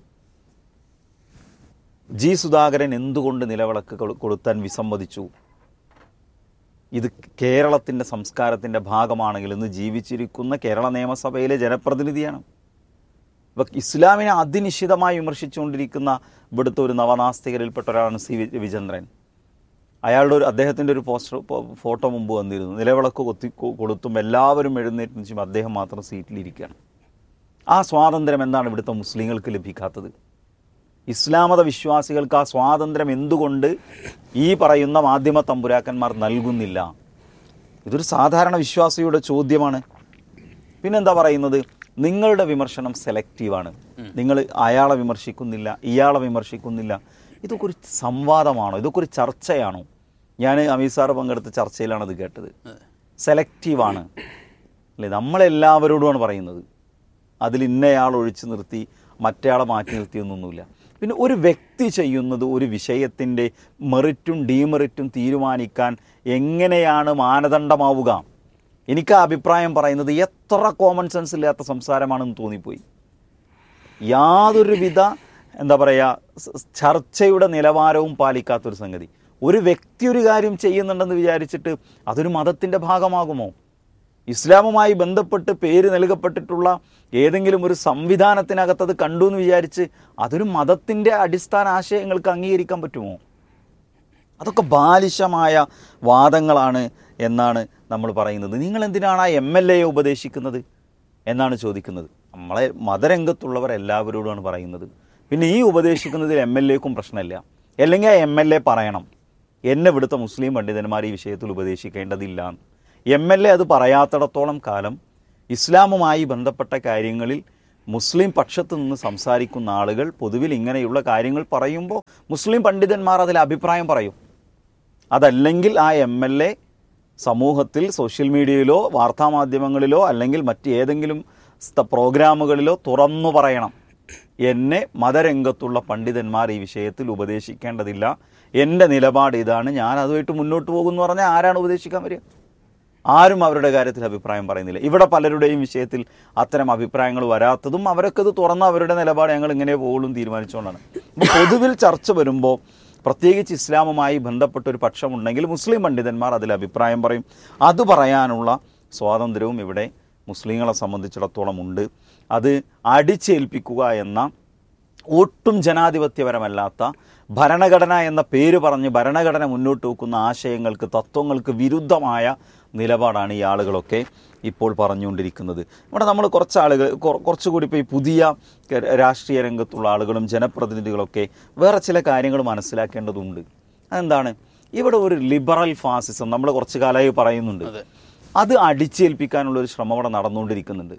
ജി സുധാകരൻ എന്തുകൊണ്ട് നിലവിളക്ക് കൊളു- കൊളുത്താൻ വിസമ്മതിച്ചു ഇത് കേരളത്തിൻ്റെ സംസ്കാരത്തിൻ്റെ ഭാഗമാണെങ്കിൽ ഇന്ന് ജീവിച്ചിരിക്കുന്ന കേരള നിയമസഭയിലെ ജനപ്രതിനിധിയാണ് ഇപ്പം ഇസ്ലാമിനെ അതിനിശ്ചിതമായി വിമർശിച്ചുകൊണ്ടിരിക്കുന്ന ഇവിടുത്തെ ഒരു നവനാസ്തികരിൽപ്പെട്ട ഒരാളാണ് സി വി- വിചന്ദ്രൻ അയാളുടെ ഒരു അദ്ദേഹത്തിൻ്റെ ഒരു പോസ്റ്റർ ഫോ- ഫോട്ടോ മുമ്പ് വന്നിരുന്നു നിലവിളക്ക് കൊത്തി കൊ- കൊളുത്തും എല്ലാവരും എഴുന്നേറ്റ് നിൽക്കുമ്പോൾ അദ്ദേഹം മാത്രം സീറ്റിലിരിക്കുകയാണ് ആ സ്വാതന്ത്ര്യം എന്താണ് ഇവിടുത്തെ മുസ്ലിങ്ങൾക്ക് ലഭിക്കാത്തത് ഇസ്ലാമത വിശ്വാസികൾക്ക് ആ സ്വാതന്ത്ര്യം എന്തുകൊണ്ട് ഈ പറയുന്ന മാധ്യമ തമ്പുരാക്കന്മാർ നൽകുന്നില്ല ഇതൊരു സാധാരണ വിശ്വാസിയുടെ ചോദ്യമാണ് പിന്നെന്താ പറയുന്നത് നിങ്ങളുടെ വിമർശനം സെലക്റ്റീവാണ് നിങ്ങൾ അയാളെ വിമർശിക്കുന്നില്ല ഇയാളെ വിമർശിക്കുന്നില്ല ഇതൊക്കെ ഒരു സംവാദമാണോ ഇതൊക്കെ ഒരു ചർച്ചയാണോ ഞാൻ അമീത് സാറ് പങ്കെടുത്ത ചർച്ചയിലാണ് അത് കേട്ടത് സെലക്റ്റീവാണ് അല്ലേ നമ്മളെല്ലാവരോടുമാണ് പറയുന്നത് അതിൽ ഇന്നയാൾ ഒഴിച്ചു നിർത്തി മറ്റേയാളെ മാറ്റി നിർത്തിയൊന്നൊന്നുമില്ല പിന്നെ ഒരു വ്യക്തി ചെയ്യുന്നത് ഒരു വിഷയത്തിൻ്റെ മെറിറ്റും ഡീമെറിറ്റും തീരുമാനിക്കാൻ എങ്ങനെയാണ് മാനദണ്ഡമാവുക എനിക്ക് ആ അഭിപ്രായം പറയുന്നത് എത്ര കോമൺ സെൻസ് ഇല്ലാത്ത സംസാരമാണെന്ന് തോന്നിപ്പോയി യാതൊരുവിധ എന്താ പറയുക സ് ചർച്ചയുടെ നിലവാരവും പാലിക്കാത്തൊരു സംഗതി ഒരു വ്യക്തി ഒരു കാര്യം ചെയ്യുന്നുണ്ടെന്ന് വിചാരിച്ചിട്ട് അതൊരു മതത്തിൻ്റെ ഭാഗമാകുമോ ഇസ്ലാമുമായി ബന്ധപ്പെട്ട് പേര് നൽകപ്പെട്ടിട്ടുള്ള ഏതെങ്കിലും ഒരു സംവിധാനത്തിനകത്ത് അത് കണ്ടു എന്ന് വിചാരിച്ച് അതൊരു മതത്തിൻ്റെ അടിസ്ഥാന ആശയങ്ങൾക്ക് അംഗീകരിക്കാൻ പറ്റുമോ അതൊക്കെ ബാലിശമായ വാദങ്ങളാണ് എന്നാണ് നമ്മൾ പറയുന്നത് നിങ്ങൾ എന്തിനാണ് ആ എം എൽ എയെ ഉപദേശിക്കുന്നത് എന്നാണ് ചോദിക്കുന്നത് നമ്മളെ മതരംഗത്തുള്ളവർ എല്ലാവരോടുമാണ് പറയുന്നത് പിന്നെ ഈ ഉപദേശിക്കുന്നതിൽ എം എൽ എക്കും പ്രശ്നമില്ല അല്ലെങ്കിൽ ആ എം എൽ എ പറയണം എന്നെ ഇവിടുത്തെ മുസ്ലിം പണ്ഡിതന്മാർ ഈ വിഷയത്തിൽ ഉപദേശിക്കേണ്ടതില്ല എം എൽ എ അത് പറയാത്തിടത്തോളം കാലം ഇസ്ലാമുമായി ബന്ധപ്പെട്ട കാര്യങ്ങളിൽ മുസ്ലിം പക്ഷത്ത് നിന്ന് സംസാരിക്കുന്ന ആളുകൾ പൊതുവിൽ ഇങ്ങനെയുള്ള കാര്യങ്ങൾ പറയുമ്പോൾ മുസ്ലിം പണ്ഡിതന്മാർ അതിൽ അഭിപ്രായം പറയും അതല്ലെങ്കിൽ ആ എം എൽ എ സമൂഹത്തിൽ സോഷ്യൽ മീഡിയയിലോ വാർത്താമാധ്യമങ്ങളിലോ അല്ലെങ്കിൽ മറ്റ് ഏതെങ്കിലും സ്ഥ- പ്രോഗ്രാമുകളിലോ തുറന്നു പറയണം എന്നെ മതരംഗത്തുള്ള പണ്ഡിതന്മാർ ഈ വിഷയത്തിൽ ഉപദേശിക്കേണ്ടതില്ല എൻ്റെ നിലപാട് ഇതാണ് ഞാൻ അതുമായിട്ട് മുന്നോട്ട് പോകുമെന്ന് പറഞ്ഞാൽ ആരാണ് ഉപദേശിക്കാൻ വരിക ആരും അവരുടെ കാര്യത്തിൽ അഭിപ്രായം പറയുന്നില്ല ഇവിടെ പലരുടെയും വിഷയത്തിൽ അത്തരം അഭിപ്രായങ്ങൾ വരാത്തതും അവരൊക്കെ ഇത് തുറന്ന് അവരുടെ നിലപാട് ഞങ്ങൾ ഇങ്ങനെ പോകും തീരുമാനിച്ചുകൊണ്ടാണ് അപ്പോൾ പൊതുവിൽ ചർച്ച വരുമ്പോൾ പ്രത്യേകിച്ച് ഇസ്ലാമുമായി ബന്ധപ്പെട്ട ഒരു പക്ഷമുണ്ടെങ്കിൽ മുസ്ലിം പണ്ഡിതന്മാർ അതിൽ അഭിപ്രായം പറയും അത് പറയാനുള്ള സ്വാതന്ത്ര്യവും ഇവിടെ മുസ്ലിങ്ങളെ സംബന്ധിച്ചിടത്തോളം ഉണ്ട് അത് അടിച്ചേൽപ്പിക്കുക എന്ന ഒട്ടും ജനാധിപത്യപരമല്ലാത്ത ഭരണഘടന എന്ന പേര് പറഞ്ഞ് ഭരണഘടന മുന്നോട്ട് വെക്കുന്ന ആശയങ്ങൾക്ക് തത്വങ്ങൾക്ക് വിരുദ്ധമായ നിലപാടാണ് ഈ ആളുകളൊക്കെ ഇപ്പോൾ പറഞ്ഞുകൊണ്ടിരിക്കുന്നത് ഇവിടെ നമ്മൾ കുറച്ച് ആളുകൾ കുറ- കുറച്ചുകൂടി ഇപ്പോൾ ഈ പുതിയ ക- രാഷ്ട്രീയ രംഗത്തുള്ള ആളുകളും ജനപ്രതിനിധികളൊക്കെ വേറെ ചില കാര്യങ്ങൾ മനസ്സിലാക്കേണ്ടതുണ്ട് അതെന്താണ് ഇവിടെ ഒരു ലിബറൽ ഫാസിസം നമ്മൾ കുറച്ച് കാലമായി പറയുന്നുണ്ട് അതെ. അത് അടിച്ചേൽപ്പിക്കാനുള്ള ഒരു ശ്രമം അവിടെ നടന്നുകൊണ്ടിരിക്കുന്നുണ്ട്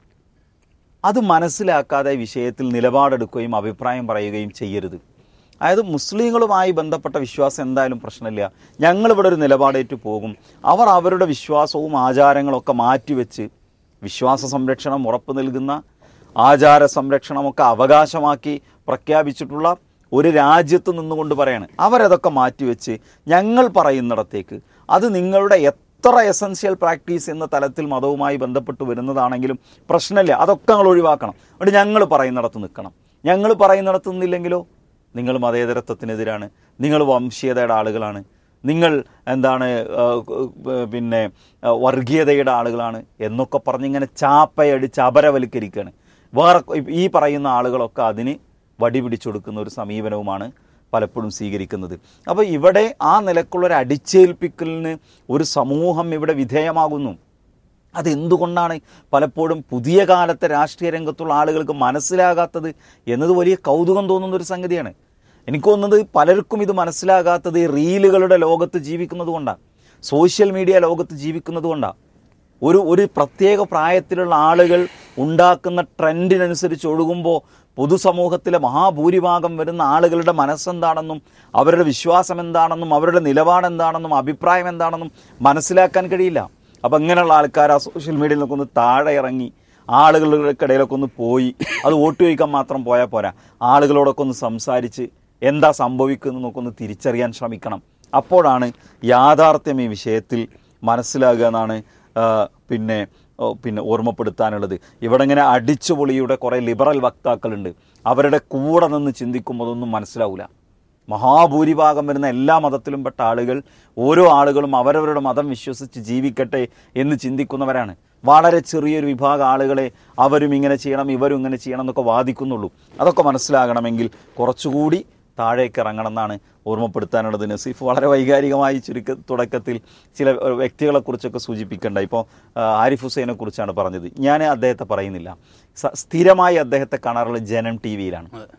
അത് മനസ്സിലാക്കാതെ വിഷയത്തിൽ നിലപാടെടുക്കുകയും അഭിപ്രായം പറയുകയും ചെയ്യരുത് അതായത് മുസ്ലിങ്ങളുമായി ബന്ധപ്പെട്ട വിശ്വാസം എന്തായാലും പ്രശ്നമില്ല ഞങ്ങളിവിടെ ഒരു നിലപാടേറ്റ് പോകും അവർ അവരുടെ വിശ്വാസവും ആചാരങ്ങളൊക്കെ മാറ്റിവെച്ച് വിശ്വാസ സംരക്ഷണം ഉറപ്പു നൽകുന്ന ആചാര സംരക്ഷണമൊക്കെ അവകാശമാക്കി പ്രഖ്യാപിച്ചിട്ടുള്ള ഒരു രാജ്യത്ത് നിന്നുകൊണ്ട് പറയാണ് അവരതൊക്കെ മാറ്റിവെച്ച് ഞങ്ങൾ പറയുന്നിടത്തേക്ക് അത് നിങ്ങളുടെ എത്ര എസൻഷ്യൽ പ്രാക്ടീസ് എന്ന തലത്തിൽ മതവുമായി ബന്ധപ്പെട്ട് വരുന്നതാണെങ്കിലും പ്രശ്നമില്ല അതൊക്കെ ഞങ്ങൾ ഒഴിവാക്കണം അതുകൊണ്ട് ഞങ്ങൾ പറയുന്നിടത്ത് നിൽക്കണം ഞങ്ങൾ പറയുന്നിടത്ത് നിന്നില്ലെങ്കിലോ നിങ്ങൾ മതേതരത്വത്തിനെതിരാണ് നിങ്ങൾ വംശീയതയുടെ ആളുകളാണ് നിങ്ങൾ എന്താണ് ആ, ഏർ, പിന്നെ ആ, വർഗീയതയുടെ ആളുകളാണ് എന്നൊക്കെ പറഞ്ഞിങ്ങനെ ചാപ്പയടിച്ച് അപരവൽക്കരിക്കുകയാണ് വേറെ ഈ പറയുന്ന ആളുകളൊക്കെ അതിന് വടി പിടിച്ചു കൊടുക്കുന്ന ഒരു സമീപനവുമാണ് പലപ്പോഴും സ്വീകരിക്കുന്നത് അപ്പോൾ ഇവിടെ ആ നിലക്കുള്ള ഒരു അടിച്ചേൽപ്പിക്കലിന് ഒരു സമൂഹം ഇവിടെ വിധേയമാകുന്നു അതെന്തുകൊണ്ടാണ് പലപ്പോഴും പുതിയ കാലത്തെ രാഷ്ട്രീയ രംഗത്തുള്ള ആളുകൾക്ക് മനസ്സിലാകാത്തത് എന്നത് വലിയ കൗതുകം തോന്നുന്ന ഒരു സംഗതിയാണ് എനിക്ക് തോന്നുന്നത് പലർക്കും ഇത് മനസ്സിലാകാത്തത് ഈ റീലുകളുടെ ലോകത്ത് ജീവിക്കുന്നത് കൊണ്ടാണ് സോഷ്യൽ മീഡിയ ലോകത്ത് ജീവിക്കുന്നത് കൊണ്ടാണ് ഒരു ഒരു പ്രത്യേക പ്രായത്തിലുള്ള ആളുകൾ ഉണ്ടാക്കുന്ന ട്രെൻഡിനനുസരിച്ച് ഒഴുകുമ്പോൾ പൊതുസമൂഹത്തിലെ മഹാഭൂരിഭാഗം വരുന്ന ആളുകളുടെ മനസ്സെന്താണെന്നും അവരുടെ വിശ്വാസം എന്താണെന്നും അവരുടെ നിലപാട് എന്താണെന്നും അഭിപ്രായം എന്താണെന്നും മനസ്സിലാക്കാൻ കഴിയില്ല അപ്പം ഇങ്ങനെയുള്ള ആൾക്കാർ ആ സോഷ്യൽ മീഡിയയിൽ നിന്നൊക്കെ ഒന്ന് താഴെ ഇറങ്ങി ആളുകൾക്കിടയിലൊക്കെ ഒന്ന് പോയി അത് വോട്ട് ചോദിക്കാൻ മാത്രം പോയാൽ പോരാ ആളുകളോടൊക്കെ ഒന്ന് സംസാരിച്ച് എന്താ സംഭവിക്കുന്നതെന്നൊക്കെ ഒന്ന് തിരിച്ചറിയാൻ ശ്രമിക്കണം അപ്പോഴാണ് യാഥാർത്ഥ്യം ഈ വിഷയത്തിൽ മനസ്സിലാകുക എന്നാണ് ആ, പിന്നെ ഓ, പിന്നെ ഓർമ്മപ്പെടുത്താനുള്ളത് ഇവിടെ ഇങ്ങനെ അടിച്ചുപൊളിയുടെ കുറേ ലിബറൽ വക്താക്കളുണ്ട് അവരുടെ കൂടെ നിന്ന് ചിന്തിക്കുമ്പോൾ അതൊന്നും മനസ്സിലാവില്ല മഹാഭൂരിഭാഗം വരുന്ന എല്ലാ മതത്തിലും പെട്ട ആളുകൾ ഓരോ ആളുകളും അവരവരുടെ മതം വിശ്വസിച്ച് ജീവിക്കട്ടെ എന്ന് ചിന്തിക്കുന്നവരാണ് വളരെ ചെറിയൊരു വിഭാഗം ആളുകളെ അവരും ഇങ്ങനെ ചെയ്യണം ഇവരും ഇങ്ങനെ ചെയ്യണം എന്നൊക്കെ വാദിക്കുന്നുള്ളൂ അതൊക്കെ മനസ്സിലാകണമെങ്കിൽ കുറച്ചുകൂടി താഴേക്ക് ഇറങ്ങണം എന്നാണ് ഓർമ്മപ്പെടുത്താനുള്ളത് നസീഫ് വളരെ വൈകാരികമായി ചുരുക്ക തുടക്കത്തിൽ ചില ഏഹ്, വ്യക്തികളെക്കുറിച്ചൊക്കെ സൂചിപ്പിക്കേണ്ട ഇപ്പോൾ ആരിഫ് ഹുസൈനെ കുറിച്ചാണ് പറഞ്ഞത് ഞാൻ അദ്ദേഹത്തെ പറയുന്നില്ല സ- സ്ഥിരമായി അദ്ദേഹത്തെ കാണാറുള്ളത് ജനം ടി വിയിലാണ് അതെ.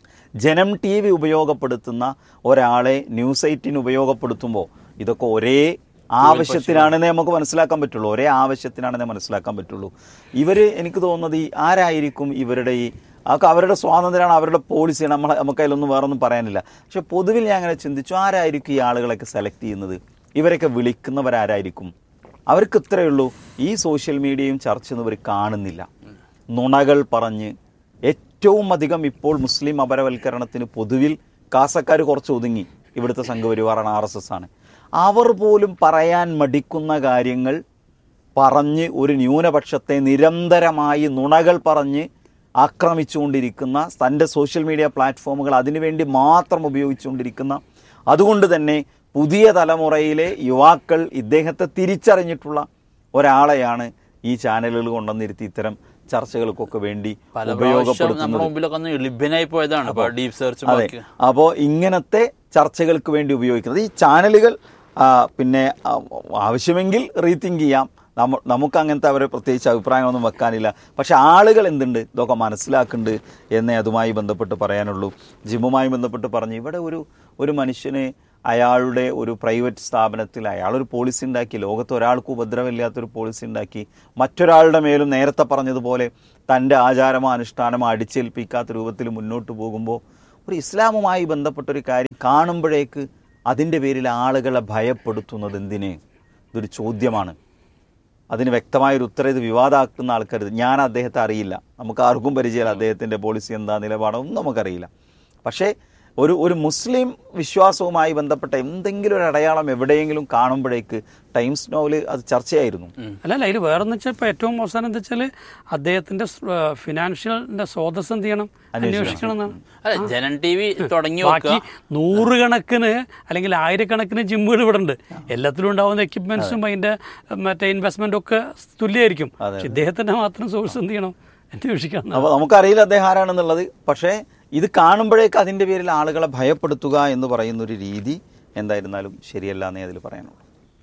ജനം ടി വി ഉപയോഗപ്പെടുത്തുന്ന ഒരാളെ ന്യൂസ് എയ്റ്റിന് ഉപയോഗപ്പെടുത്തുമ്പോൾ ഇതൊക്കെ ഒരേ ആവശ്യത്തിനാണെന്നേ നമുക്ക് മനസ്സിലാക്കാൻ പറ്റുള്ളൂ ഒരേ ആവശ്യത്തിനാണെന്നേ മനസ്സിലാക്കാൻ പറ്റുള്ളൂ ഇവർ എനിക്ക് തോന്നുന്നത് ഈ ആരായിരിക്കും ഇവരുടെ ഈ അതൊക്കെ അവരുടെ സ്വാതന്ത്ര്യമാണ് അവരുടെ പോളിസി നമ്മൾ നമുക്ക് അതിലൊന്നും വേറൊന്നും പറയാനില്ല പക്ഷെ പൊതുവിൽ ഞാൻ അങ്ങനെ ചിന്തിച്ചു ആരായിരിക്കും ഈ ആളുകളൊക്കെ സെലക്ട് ചെയ്യുന്നത് ഇവരൊക്കെ വിളിക്കുന്നവരാരായിരിക്കും അവർക്ക് ഇത്രയേ ഉള്ളൂ ഈ സോഷ്യൽ മീഡിയയും ചർച്ച ഇവർ കാണുന്നില്ല നുണകൾ പറഞ്ഞ് ഏറ്റവും അധികം ഇപ്പോൾ മുസ്ലിം അപരവൽക്കരണത്തിന് പൊതുവിൽ കാസക്കാർ കുറച്ച് ഒതുങ്ങി ഇവിടുത്തെ സംഘപരിവാറാണ് ആർ എസ് എസ് ആണ് അവർ പോലും പറയാൻ മടിക്കുന്ന കാര്യങ്ങൾ പറഞ്ഞ് ഒരു ന്യൂനപക്ഷത്തെ നിരന്തരമായി നുണകൾ പറഞ്ഞ് ആക്രമിച്ചുകൊണ്ടിരിക്കുന്ന തൻ്റെ സോഷ്യൽ മീഡിയ പ്ലാറ്റ്ഫോമുകൾ അതിനുവേണ്ടി മാത്രം ഉപയോഗിച്ചുകൊണ്ടിരിക്കുന്ന അതുകൊണ്ട് തന്നെ പുതിയ തലമുറയിലെ യുവാക്കൾ ഇദ്ദേഹത്തെ തിരിച്ചറിഞ്ഞിട്ടുള്ള ഒരാളെയാണ് ഈ ചാനലുകൾ കൊണ്ടുവന്നിരുത്തി ഇത്തരം ചർച്ചകൾക്കൊക്കെ വേണ്ടി പല പ്രാവശ്യം നമ്മുടെ ഉപയോഗപ്പെടുത്തുന്നത് മുമ്പിലൊക്കെ ഒന്ന് ലഭ്യനായി പോയതാണ് ഇപ്പൊ ഡീപ് സെർച്ചും അതെ ബാക്കി അപ്പോൾ ഇങ്ങനത്തെ ചർച്ചകൾക്ക് വേണ്ടി ഉപയോഗിക്കുന്നത് ഈ ചാനലുകൾ ആ, പിന്നെ ആ, ആവശ്യമെങ്കിൽ റീതിങ്ക് ചെയ്യാം നമ്മ നമുക്ക് അങ്ങനത്തെ അവരെ പ്രത്യേകിച്ച് അഭിപ്രായമൊന്നും വെക്കാനില്ല പക്ഷെ ആളുകൾ എന്തുണ്ട് ഇതൊക്കെ മനസ്സിലാക്കുന്നുണ്ട് എന്നേ അതുമായി ബന്ധപ്പെട്ട് പറയാനുള്ളൂ ജിമ്മുമായി ബന്ധപ്പെട്ട് പറഞ്ഞു ഇവിടെ ഒരു ഒരു മനുഷ്യന് അയാളുടെ ഒരു പ്രൈവറ്റ് സ്ഥാപനത്തിൽ അയാളൊരു പോളിസി ഉണ്ടാക്കി ലോകത്ത് ഒരാൾക്ക് ഉപദ്രവമില്ലാത്തൊരു പോളിസി ഉണ്ടാക്കി മറ്റൊരാളുടെ മേലും നേരത്തെ പറഞ്ഞതുപോലെ തൻ്റെ ആചാരമോ അനുഷ്ഠാനമോ അടിച്ചേൽപ്പിക്കാത്ത രൂപത്തിൽ മുന്നോട്ട് പോകുമ്പോൾ ഒരു ഇസ്ലാമുമായി ബന്ധപ്പെട്ട ഒരു കാര്യം കാണുമ്പോഴേക്ക് അതിൻ്റെ പേരിൽ ആളുകളെ ഭയപ്പെടുത്തുന്നത് എന്തിന് ഇതൊരു ചോദ്യമാണ് അതിന് വ്യക്തമായൊരു ഉത്തരം ഇത് വിവാദമാക്കുന്ന ആൾക്കാർ ഞാൻ അദ്ദേഹത്തെ അറിയില്ല നമുക്ക് ആർക്കും പരിചയമില്ല അദ്ദേഹത്തിൻ്റെ പോളിസി എന്താ നിലപാടൊന്നും നമുക്കറിയില്ല പക്ഷേ ഒരു ഒരു മുസ്ലിം വിശ്വാസവുമായി ബന്ധപ്പെട്ട എന്തെങ്കിലും ഒരു അടയാളം എവിടെയെങ്കിലും കാണുമ്പോഴേക്ക് ടൈംസ് നോവൽ അത് ചർച്ചയായിരുന്നു അല്ല അല്ല അതിൽ വേറെന്ന് വെച്ചാൽ ഇപ്പോൾ ഏറ്റവും അവസാനം എന്താ വെച്ചാൽ അദ്ദേഹത്തിന്റെ ഫിനാൻഷ്യലിന്റെ സ്രോതസ് എന്ത് ചെയ്യണം അന്വേഷിക്കണം എന്നാണ് അല്ല ജനൻ ടി വി തുടങ്ങി ബാക്കി വെക്കുക നൂറുകണക്കിന് അല്ലെങ്കിൽ ആയിരക്കണക്കിന് ജിമ്മുകൾ ഇവിടെ ഉണ്ട് എല്ലാത്തിലും ഉണ്ടാവുന്ന എക്യുപ്മെന്റ്സും അതിന്റെ മറ്റേ ഇൻവെസ്റ്റ്മെന്റും ഒക്കെ തുല്യമായിരിക്കും പക്ഷെ ഇദ്ദേഹത്തിന്റെ മാത്രം സോഴ്സ് എന്ത് ചെയ്യണം അന്വേഷിക്കണം എന്നാണ്. അപ്പോൾ നമുക്കറിയില്ല അദ്ദേഹം ആരാണെന്നുള്ളത് പക്ഷേ ഇത് കാണുമ്പോഴേക്ക് അതിൻ്റെ പേരിൽ ആളുകളെ ഭയപ്പെടുത്തുക എന്ന് പറയുന്ന ഒരു രീതി എന്തായിരുന്നാലും ശരിയല്ല എന്നേ അതിൽ പറയാനുള്ളൂ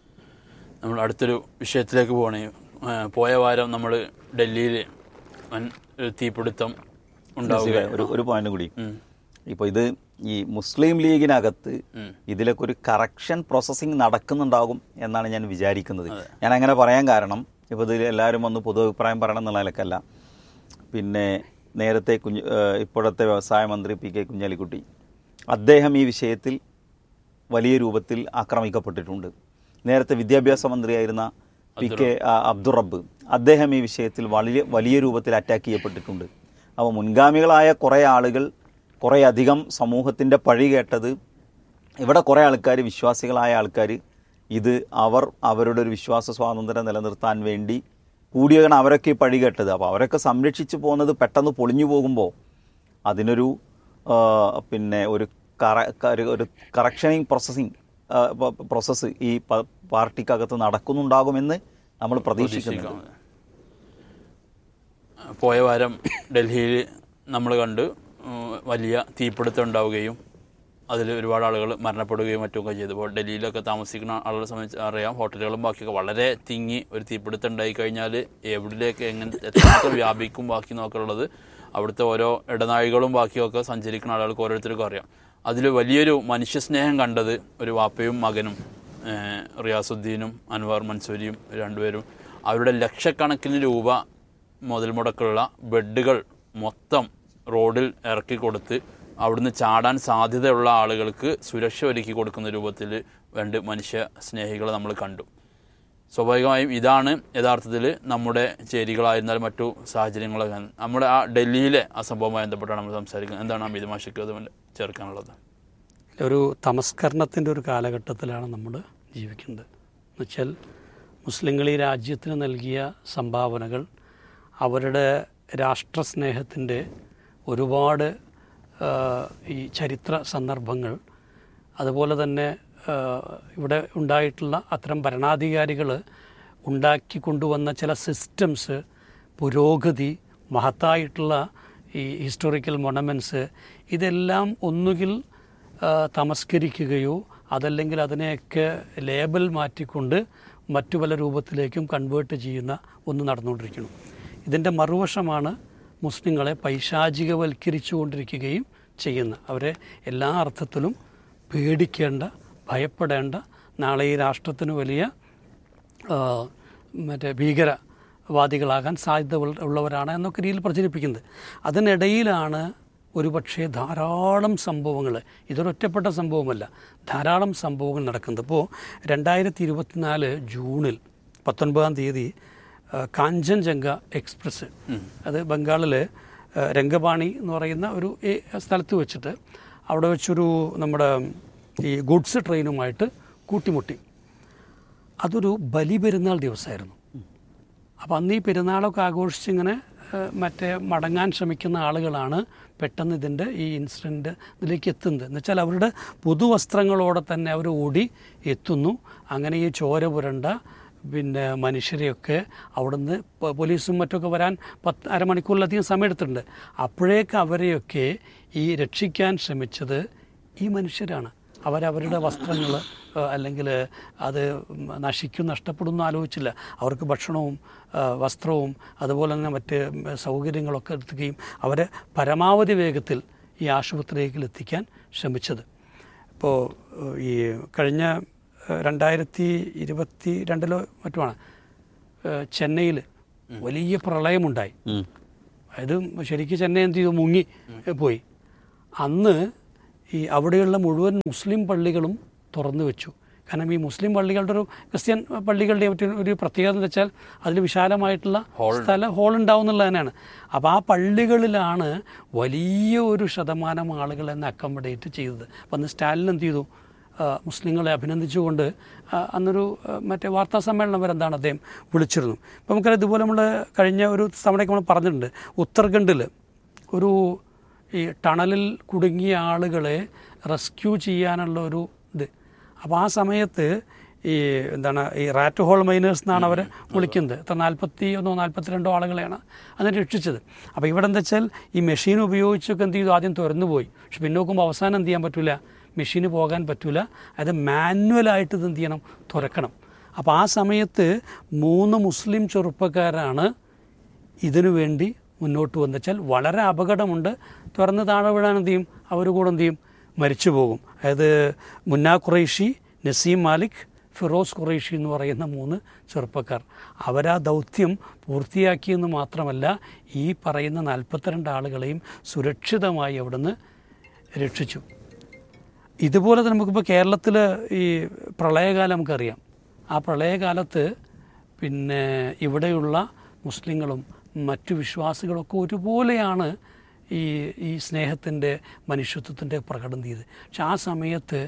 നമ്മൾ അടുത്തൊരു വിഷയത്തിലേക്ക് പോകണേ പോയ വാരം നമ്മൾ ഡൽഹിയിൽ വൻ ഒരു തീപിടുത്തം ഉണ്ടാവുക ഒരു ഒരു പോയിന്റ് കൂടി ഉം. ഇപ്പോൾ ഇത് ഈ മുസ്ലിം ലീഗിനകത്ത് ഉം. ഇതിലൊക്കെ ഒരു കറക്ഷൻ പ്രോസസ്സിങ് നടക്കുന്നുണ്ടാകും എന്നാണ് ഞാൻ വിചാരിക്കുന്നത് ഞാൻ അങ്ങനെ പറയാൻ കാരണം ഇപ്പോൾ ഇതിൽ എല്ലാവരും വന്ന് പൊതു അഭിപ്രായം പറയണം എന്നുള്ള നിലക്കല്ല പിന്നെ നേരത്തെ കുഞ്ഞ് ഏഹ് ഇപ്പോഴത്തെ വ്യവസായ മന്ത്രി പി കെ കുഞ്ഞാലിക്കുട്ടി അദ്ദേഹം ഈ വിഷയത്തിൽ വലിയ രൂപത്തിൽ ആക്രമിക്കപ്പെട്ടിട്ടുണ്ട് നേരത്തെ വിദ്യാഭ്യാസ മന്ത്രിയായിരുന്ന പി കെ അബ്ദുൾ റബ്ബ് അദ്ദേഹം ഈ വിഷയത്തിൽ വലിയ വലിയ രൂപത്തിൽ അറ്റാക്ക് ചെയ്യപ്പെട്ടിട്ടുണ്ട് അപ്പോൾ മുൻഗാമികളായ കുറേ ആളുകൾ കുറേ അധികം സമൂഹത്തിൻ്റെ പഴി കേട്ടത് ഇവിടെ കുറേ ആൾക്കാർ വിശ്വാസികളായ ആൾക്കാർ ഇത് അവർ അവരുടെ ഒരു വിശ്വാസ സ്വാതന്ത്ര്യം നിലനിർത്താൻ വേണ്ടി കൂടിയാണ് അവരൊക്കെ ഈ പഴി കേട്ടത് അപ്പോൾ അവരൊക്കെ സംരക്ഷിച്ചു പോകുന്നത് പെട്ടെന്ന് പൊളിഞ്ഞു പോകുമ്പോൾ അതിനൊരു ആ, പിന്നെ ഒരു കറ ക- ഒരു കറക്ഷനിങ് പ്രോസസ്സിങ് പ്രോസസ്സ് ഈ പ- പാർട്ടിക്കകത്ത് നടക്കുന്നുണ്ടാകുമെന്ന് നമ്മൾ പ്രതീക്ഷിക്കുന്നുണ്ട് പോയ വാരം ഡൽഹിയിൽ നമ്മൾ കണ്ട് ഉം, വലിയ തീപിടുത്തം ഉണ്ടാവുകയും അതിൽ ഒരുപാട് ആളുകൾ മരണപ്പെടുകയും മറ്റുമൊക്കെ ചെയ്തു അപ്പോൾ ഡൽഹിയിലൊക്കെ താമസിക്കുന്ന ആളുകളെ സംബന്ധിച്ച് അറിയാം ഹോട്ടലുകളും ബാക്കിയൊക്കെ വളരെ തിങ്ങി ഒരു തീപിടുത്തം ഉണ്ടായി കഴിഞ്ഞാൽ എവിടേക്ക് എങ്ങനെ എത്രമാത്രം വ്യാപിക്കും ബാക്കി നോക്കുള്ളത് അവിടുത്തെ ഓരോ ഇടനാഴികളും ബാക്കിയൊക്കെ സഞ്ചരിക്കുന്ന ആളുകൾക്ക് ഓരോരുത്തർക്കും അറിയാം അതിൽ വലിയൊരു മനുഷ്യസ്നേഹം കണ്ടത് ഒരു വാപ്പയും മകനും ഏഹ്, റിയാസുദ്ദീനും അൻവാർ മൻസൂരിയും രണ്ടുപേരും അവരുടെ ലക്ഷക്കണക്കിന് രൂപ മുതൽ മുടക്കുള്ള ബെഡുകൾ മൊത്തം റോഡിൽ ഇറക്കി കൊടുത്ത് അവിടുന്ന് ചാടാൻ സാധ്യതയുള്ള ആളുകൾക്ക് സുരക്ഷ ഒരുക്കി കൊടുക്കുന്ന രൂപത്തിൽ രണ്ട് മനുഷ്യ സ്നേഹികളെ നമ്മൾ കണ്ടു സ്വാഭാവികമായും ഇതാണ് യഥാർത്ഥത്തിൽ നമ്മുടെ ചേരികളായിരുന്നാലും മറ്റു സാഹചര്യങ്ങളൊക്കെ നമ്മുടെ ആ ഡൽഹിയിലെ ആ സംഭവവുമായി ബന്ധപ്പെട്ടാണ് നമ്മൾ സംസാരിക്കുന്നത് എന്താണ് അമിത് മാഷയ്ക്ക് അതുകൊണ്ട് ചേർക്കാനുള്ളത് ഒരു തമസ്കരണത്തിൻ്റെ ഒരു കാലഘട്ടത്തിലാണ് നമ്മൾ ജീവിക്കുന്നത് എന്നുവെച്ചാൽ മുസ്ലിങ്ങൾ ഈ രാജ്യത്തിന് നൽകിയ സംഭാവനകൾ അവരുടെ രാഷ്ട്രസ്നേഹത്തിൻ്റെ ഒരുപാട് ആ, ഈ ചരിത്ര സന്ദർഭങ്ങൾ അതുപോലെ തന്നെ ആ, ഇവിടെ ഉണ്ടായിട്ടുള്ള അത്തരം ഭരണാധികാരികൾ ഉണ്ടാക്കി കൊണ്ടുവന്ന ചില സിസ്റ്റംസ് പുരോഗതി മഹത്തായിട്ടുള്ള ഈ ഹിസ്റ്റോറിക്കൽ മൊണമെൻറ്റ്സ് ഇതെല്ലാം ഒന്നുകിൽ ആ, തമസ്കരിക്കുകയോ അതല്ലെങ്കിൽ അതിനെയൊക്കെ ലേബൽ മാറ്റിക്കൊണ്ട് മറ്റു പല രൂപത്തിലേക്കും കൺവേർട്ട് ചെയ്യുന്ന ഒന്ന് നടന്നുകൊണ്ടിരിക്കുന്നു ഇതിൻ്റെ മറുവശമാണ് മുസ്ലിങ്ങളെ പൈശാചികവൽക്കരിച്ചുകൊണ്ടിരിക്കുകയും ചെയ്യുന്ന അവരെ എല്ലാ അർത്ഥത്തിലും പേടിക്കേണ്ട ഭയപ്പെടേണ്ട നാളെ ഈ രാഷ്ട്രത്തിന് വലിയ ആ, മറ്റേ ഭീകരവാദികളാകാൻ സാധ്യത ഉള്ള- ഉള്ളവരാണ് എന്നൊക്കെ രീതിയിൽ പ്രചരിപ്പിക്കുന്നത് അതിനിടയിലാണ് ഒരുപക്ഷെ ധാരാളം സംഭവങ്ങൾ ഇതൊരൊറ്റപ്പെട്ട സംഭവമല്ല ധാരാളം സംഭവങ്ങൾ നടക്കുന്നത് ഇപ്പോൾ രണ്ടായിരത്തി ഇരുപത്തിനാല് ജൂണിൽ പത്തൊൻപതാം തീയതി ആ, കാഞ്ചൻജംഗ എക്സ്പ്രസ് അത് ബംഗാളിൽ രംഗപാണി എന്ന് പറയുന്ന ഒരു ഏ- സ്ഥലത്ത് വെച്ചിട്ട് അവിടെ വെച്ചൊരു നമ്മുടെ ഈ ഗുഡ്സ് ട്രെയിനുമായിട്ട് കൂട്ടിമുട്ടി അതൊരു ബലി പെരുന്നാൾ ദിവസമായിരുന്നു അപ്പോൾ അന്ന് ഈ പെരുന്നാളൊക്കെ ആഘോഷിച്ചിങ്ങനെ ഏഹ്, മറ്റേ മടങ്ങാൻ ശ്രമിക്കുന്ന ആളുകളാണ് പെട്ടെന്ന് ഇതിൻ്റെ ഈ ഇൻസിഡൻറ്റ് ഇതിലേക്ക് എത്തുന്നത് എന്ന് വെച്ചാൽ അവരുടെ പുതുവസ്ത്രങ്ങളോടെ തന്നെ അവർ ഓടി എത്തുന്നു അങ്ങനെ ഈ ചോര പുരണ്ട പിന്നെ മനുഷ്യരെയൊക്കെ അവിടുന്ന് പ- പോലീസും മറ്റൊക്കെ വരാൻ പത്ത് അരമണിക്കൂറിലധികം സമയം എടുത്തിട്ടുണ്ട് അപ്പോഴേക്ക് അവരെയൊക്കെ ഈ രക്ഷിക്കാൻ ശ്രമിച്ചത് ഈ മനുഷ്യരാണ് അവരവരുടെ വസ്ത്രങ്ങൾ അല്ലെങ്കിൽ അത് നശിക്കും നഷ്ടപ്പെടുന്നു ആലോചിച്ചില്ല അവർക്ക് ഭക്ഷണവും ആ, വസ്ത്രവും അതുപോലെ തന്നെ മറ്റ് സൗകര്യങ്ങളൊക്കെ എത്തിക്കുകയും അവരെ പരമാവധി വേഗത്തിൽ ഈ ആശുപത്രിയിലേക്ക് എത്തിക്കാൻ ശ്രമിച്ചത് ഇപ്പോൾ ഈ കഴിഞ്ഞ ഏഹ്, രണ്ടായിരത്തി ഇരുപത്തി രണ്ടിലോ മറ്റുമാണ് ചെന്നൈയിൽ വലിയ പ്രളയമുണ്ടായി ഉം. അതായത് ശരിക്കും ചെന്നൈ എന്ത് ചെയ്തു മുങ്ങി പോയി അന്ന് ഈ അവിടെയുള്ള മുഴുവൻ മുസ്ലിം പള്ളികളും തുറന്നു വെച്ചു കാരണം ഈ മുസ്ലിം പള്ളികളുടെ ഒരു ക്രിസ്ത്യൻ പള്ളികളുടെ മറ്റൊരു ഒരു പ്രത്യേകത എന്ന് വെച്ചാൽ അതിൽ വിശാലമായിട്ടുള്ള സ്ഥലം ഹോൾ ഉണ്ടാവും എന്നുള്ളത് തന്നെയാണ് അപ്പോൾ ആ പള്ളികളിലാണ് വലിയ ഒരു ശതമാനം ആളുകളെ അന്ന് അക്കോമഡേറ്റ് ചെയ്തത് അപ്പം അന്ന് സ്റ്റാലിൻ എന്ത് ചെയ്തു ആ, മുസ്ലിങ്ങളെ അഭിനന്ദിച്ചുകൊണ്ട് ആ, അന്നൊരു ആ, മറ്റേ വാർത്താ സമ്മേളനം വരെ എന്താണ് അദ്ദേഹം വിളിച്ചിരുന്നു ഇപ്പം നമുക്കറിയാം ഇതുപോലെ നമ്മൾ കഴിഞ്ഞ ഒരു തവണയൊക്കെ നമ്മൾ പറഞ്ഞിട്ടുണ്ട് ഉത്തർഖണ്ഡിൽ ഒരു ഈ ടണലിൽ കുടുങ്ങിയ ആളുകളെ റെസ്ക്യൂ ചെയ്യാനുള്ള ഒരു ഇത് അപ്പോൾ ആ സമയത്ത് ഈ എന്താണ് ഈ റാറ്റ് ഹോൾ മൈനേഴ്സ് എന്നാണ് അവരെ വിളിക്കുന്നത് എത്ര നാൽപ്പത്തി ഒന്നോ നാൽപ്പത്തിരണ്ടോ ആളുകളെയാണ് അന്ന് രക്ഷിച്ചത് അപ്പോൾ ഇവിടെ എന്താ വെച്ചാൽ ഈ മെഷീൻ ഉപയോഗിച്ചൊക്കെ എന്ത് ചെയ്തു ആദ്യം തുറന്നു പോയി പക്ഷെ പിന്നെ നോക്കുമ്പോൾ അവസാനം എന്ത് ചെയ്യാൻ പറ്റില്ല മെഷീന് പോകാൻ പറ്റില്ല അത് മാനുവലായിട്ട് ഇത് എന്ത് ചെയ്യണം തുറക്കണം അപ്പോൾ ആ സമയത്ത് മൂന്ന് മുസ്ലിം ചെറുപ്പക്കാരാണ് ഇതിനു വേണ്ടി മുന്നോട്ട് വന്നു വെച്ചാൽ വളരെ അപകടമുണ്ട് തുറന്ന് താഴെ വീഴാൻ എന്ത് ചെയ്യും അവർ കൂടെ എന്ത് ചെയ്യും മരിച്ചു പോകും അതായത് മുന്ന ഖുറൈഷി നസീം മാലിക് ഫിറോസ് ഖുറൈഷി എന്ന് പറയുന്ന മൂന്ന് ചെറുപ്പക്കാർ അവരാ ദൗത്യം പൂർത്തിയാക്കിയെന്ന് മാത്രമല്ല ഈ പറയുന്ന നാൽപ്പത്തിരണ്ട് ആളുകളെയും സുരക്ഷിതമായി അവിടുന്ന് രക്ഷിച്ചു ഇതുപോലെ തന്നെ നമുക്കിപ്പോൾ കേരളത്തിൽ ഈ പ്രളയകാലം നമുക്കറിയാം ആ പ്രളയകാലത്ത് പിന്നെ ഇവിടെയുള്ള മുസ്ലിങ്ങളും മറ്റു വിശ്വാസികളൊക്കെ ഒരുപോലെയാണ് ഈ ഈ സ്നേഹത്തിൻ്റെ മനുഷ്യത്വത്തിൻ്റെ പ്രകടനം ചെയ്ത് പക്ഷെ ആ സമയത്ത്